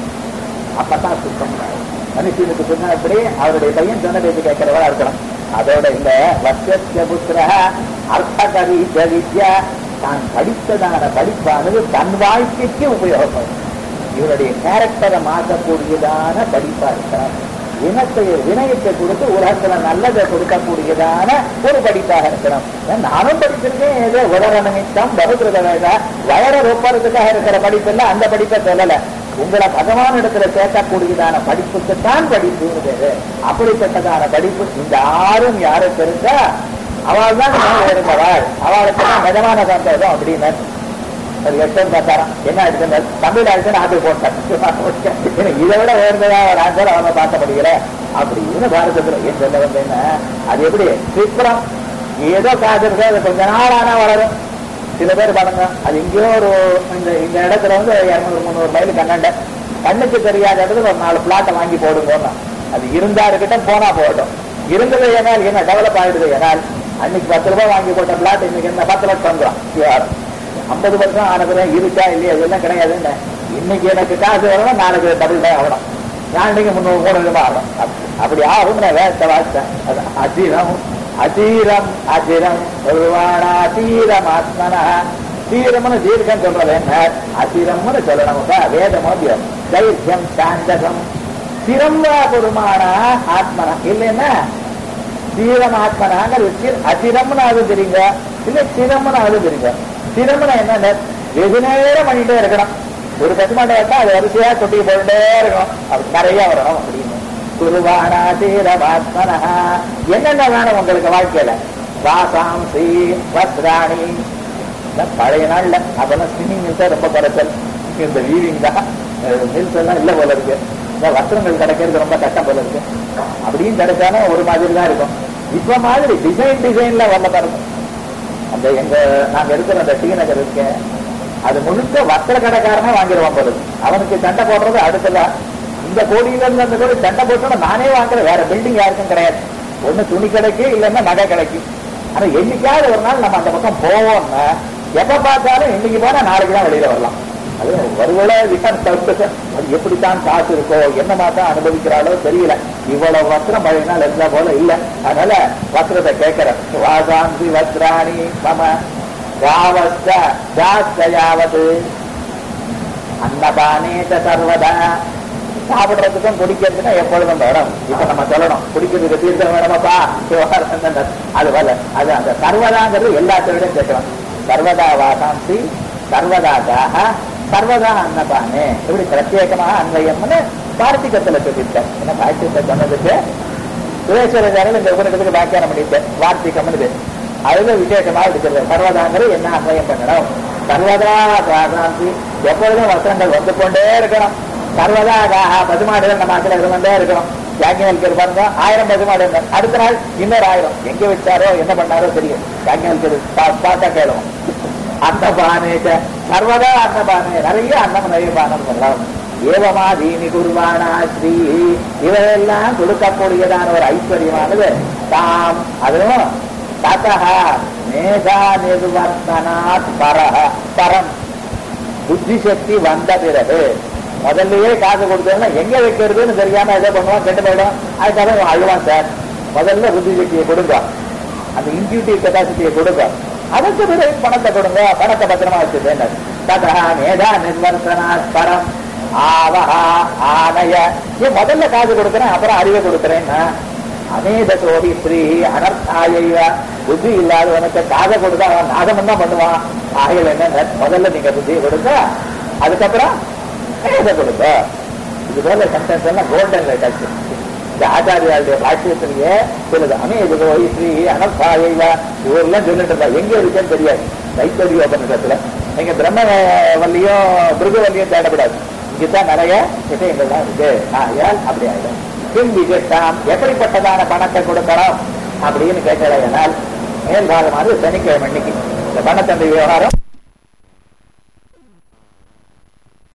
S1: அப்பதான் சுத்தம் மனுஷனுக்கு சொன்ன எப்படி அவருடைய பையன் சொன்ன பேச்சு கேட்கிறவரா இருக்கணும் அதோட இல்ல வசியஸ்த புத்திர அர்த்தகரி வித்யா தான் படித்ததான படிப்பானது தன் வாழ்க்கைக்கு உபயோகப்படும் இவருடைய கேரக்டரை மாற்றக்கூடியதான படிப்பா இருக்கிறார் வினத்தை வினயத்தை கொடுத்து உலகத்துல நல்லதை கொடுக்கக்கூடியதான ஒரு படிப்பாக இருக்கணும் ஏன் நானும் படிச்சிருக்கேன் ஏதோ உலக நிமித்தம் பகுதிரத வேதா வயர ரொப்பறதுக்காக இருக்கிற படிப்பு இல்ல அந்த படிப்பை சொல்லல உங்களை பகவான் இடத்துல சேர்க்கக்கூடியதான படிப்புக்குத்தான் படிப்பு பேரு அப்படிப்பட்டதான படிப்பு இந்த ஆறும் யாருக்கு இருக்கா அவள் தான் இருந்தவாள் அவளுக்கு தான் நிஜமான சந்தோஷம் அப்படின்னு ஒரு லட்சம் பார்த்தாராம் என்ன ஆயிடுச்சு தமிழ் ஆயிடுச்சு ஆட்டு போட்டேன் இதை விட உயர்ந்ததா ஒரு ஆன்சர் அவங்க பார்க்கப்படுகிற அப்படின்னு பாரதத்துல ஏன் சொல்ல வந்தேன்னா அது எப்படி சித்திரம் ஏதோ காசு இருக்கு அது கொஞ்ச நாள் ஆனா வளரும் சில பேர் பாருங்க அது எங்கேயோ ஒரு இந்த இந்த இடத்துல வந்து இருநூறு முந்நூறு மைல் கண்ணண்ட கண்ணுக்கு தெரியாத இடத்துல ஒரு நாலு பிளாட்டை வாங்கி போடுங்க அது இருந்தா இருக்கட்டும் போனா போகட்டும் இருந்தது ஏனால் என்ன டெவலப் ஆயிடுது ஏனால் அன்னைக்கு பத்து ரூபாய் வாங்கி போட்ட பிளாட் இன்னைக்கு என்ன பத்து லட்சம் வந்துடும் விவகாரம் ஐம்பது வருஷம் ஆனதுல இருக்கா இல்லையா அதெல்லாம் கிடையாதுன்னு இன்னைக்கு எனக்கு காசு வரணும் நாளைக்கு டபுள் தான் ஆகணும் நாளைக்கு முந்நூறு மூணு ரூபாய் ஆகணும் அப்~ அப்படி ஆகும் நான் வேத்த வார்த்தேன் அது அஜீரம் அஜீரம் அஜிரம் ஒருவானா தீரம் ஆத்மனா தீரம்னு தீர்க்கம் சொல்றது என்ன அசிரம்னு சொல்லணும்ப்பா வேதமோதியம் தைரியம் சாந்தகம் சிரம்பா பெருமானா ஆத்மனா இல்லைன்னா தீரமாத்மனாங்கிறது அசிரம்னு அது தெரியுங்க இல்ல சிரம்னு அது தெரியுங்க சிரம்னு என்ன வெகு நேரம் பண்ணிட்டே இருக்கணும் ஒரு பசுமாட்டை எடுத்தா அது வரிசையா தொட்டி போயிட்டே இருக்கணும் அப்படி நிறைய வரணும் அப்படின்னு குருவானா தீரமாத்மனா என்னென்ன வேணும் உங்களுக்கு வாழ்க்கையில வாசாம்சி வஸ்திராணி இந்த பழைய நாள்ல அதெல்லாம் ஸ்விம்மிங் மில்ஸ் ரொம்ப குறைச்சல் இந்த வீவிங் தான் மில்ஸ் எல்லாம் இல்ல போல இருக்கு இந்த வஸ்திரங்கள் கிடைக்கிறது ரொம்ப கஷ்டம் போல இருக்கு அப்படியும் கிடைச்சாலும் ஒரு மாதிரி தான் இருக்கும் இப்ப மாதிரி டிசைன் டிசைன்ல வரல பாருங்க அந்த எங்க நாங்க இருக்கிற அந்த டி நகர் இருக்கு அது முழுக்க வஸ்திர கடைக்காரனே வாங்கிடுவான் போல இருக்கு. அவனுக்கு சண்டை போடுறது அடுத்தல இந்த கோடியில இருந்து அந்த கோடி சண்டை போட்டோம்னா நானே வாங்குறேன் வேற பில்டிங் யாருக்கும் கிடையாது ஒண்ணு துணி கடைக்கு இல்லைன்னா நகை கடைக்கு ஆனா என்னைக்காவது ஒரு நாள் நம்ம அந்த பக்கம் போவோம்னா எப்ப பார்த்தாலும் இன்னைக்கு போனா நாளைக்கு தான் வெளியில வரலாம் அது ஒருவேளை விசான் தவிர்த்து அது எப்படித்தான் காசு இருக்கோ என்னமா தான் அனுபவிக்கிறாளோ தெரியல இவ்வளவு வஸ்திரம் பழைய நாள் இருந்தா போல இல்ல அதனால வஸ்திரத்தை கேட்கிறேன் வாசாந்தி வஸ்திராணி மம யாவஸ்த ஜாஸ்தயாவது அன்னபானேத சர்வதா சாப்பிடுறதுக்கும் குடிக்கிறதுக்கும் எப்பொழுதும் வேணும் இப்ப நம்ம சொல்லணும் குடிக்கிறதுக்கு தீர்த்தம் வேணுமாப்பா விவகாரம் என்னன்னு. அது வரல அது அந்த சர்வதாங்கிறது எல்லாத்தோடையும் கேட்கலாம் சர்வதா வாசாந்தி சர்வதா தாக சர்வதா அன்னபானே இப்படி பிரத்யேகமாக அன்வயம்னு கார்த்திகத்துல சொல்லியிருக்கேன் என்ன கார்த்திகத்தை சொன்னதுக்கு சுரேஸ்வரர் இந்த உபநிடத்துக்கு வியாக்கியானம் பண்ணிட்டேன் வார்த்திகம்னு பேர் அதுல விசேஷமாக இருக்கிறது சர்வதாங்கிறது என்ன அன்வயம் பண்ணணும் சர்வதா காசாந்தி எப்பொழுதும் வஸ்திரங்கள் வந்து கொண்டே இருக்கணும் சர்வதா காஹா பசுமாடுகள் நம்ம ஆக்கில இருந்து கொண்டே இருக்கணும் யாக்கியவல்கர் பாருங்க ஆயிரம் பசுமாடு இருந்தார் அடுத்த நாள் இன்னொரு ஆயிரம் எங்க வச்சாரோ என்ன பண்ணாரோ தெரியும் யாக்கியவல்கர் பார்த்தா கேளுவோம் அன்னபானேச்ச சர்வதா அன்னபானே நிறைய அன்னம் நிறைய பானம் சொல்லலாம் ஏவமாதீனி குருவானா ஸ்ரீ இவையெல்லாம் கொடுக்கக்கூடியதான ஒரு ஐஸ்வர்யமானது தாம் அதுவும் ததா மேதா நிர்வர்த்தனாத் பரஹ பரம் புத்தி சக்தி வந்த பிறகு முதல்லயே காசு கொடுத்தோம்னா எங்க வைக்கிறதுன்னு தெரியாம எதை பண்ணுவான் கெட்டு போயிடும் அதுக்காக இவன் அழுவான் சார் முதல்ல புத்தி சக்தியை கொடுங்க அந்த இன்டியூட்டிவ் கெப்பாசிட்டியை கொடுங்க அதுக்கு பிறகு பணத்தை கொடுங்க பணத்தை பத்திரமா வச்சுட்டேன் ததா மேதா நிர்வர்த்தனா பரம் ஆவஹா ஆனய நீ முதல்ல காசு கொடுக்குறேன் அப்புறம் அறிவை கொடுக்குறேன்னா அநேத சோடி ஸ்ரீ அனர்த்தாய புத்தி இல்லாதவனுக்கு காசை கொடுத்தா அவன் நாசம் தான் பண்ணுவான் ஆகையில் என்ன முதல்ல நீங்க புத்தியை கொடுங்க அதுக்கப்புறம் இதை கொடுங்க இது போல சென்டென்ஸ் எல்லாம் கோல்டன் லைட்டாச்சு இந்த ஆச்சாரியாளுடைய பாஷ்யத்திலேயே சிலது அமேதுகோ ஸ்ரீ அனர்த்தாயா இவரெல்லாம் சொல்லிட்டு இருந்தா எங்க இருக்குன்னு தெரியாது தைத்தரிய உபநிஷத்துல நீங்க பிரம்மவல்லியும் பிருகவல்லியும் தேடப்படாது இங்கதான் நிறைய விஷயங்கள்லாம் இருக்கு ஆகையால் அப்படி ஆயிடும் பின் விஜட்டாம் எப்படிப்பட்டதான பணத்தை கொடுக்கலாம் அப்படின்னு கேட்கலையானால் மேல்காலமானது சனிக்கிழமை அன்னைக்கு இந்த பணத்தந்தை விவகாரம்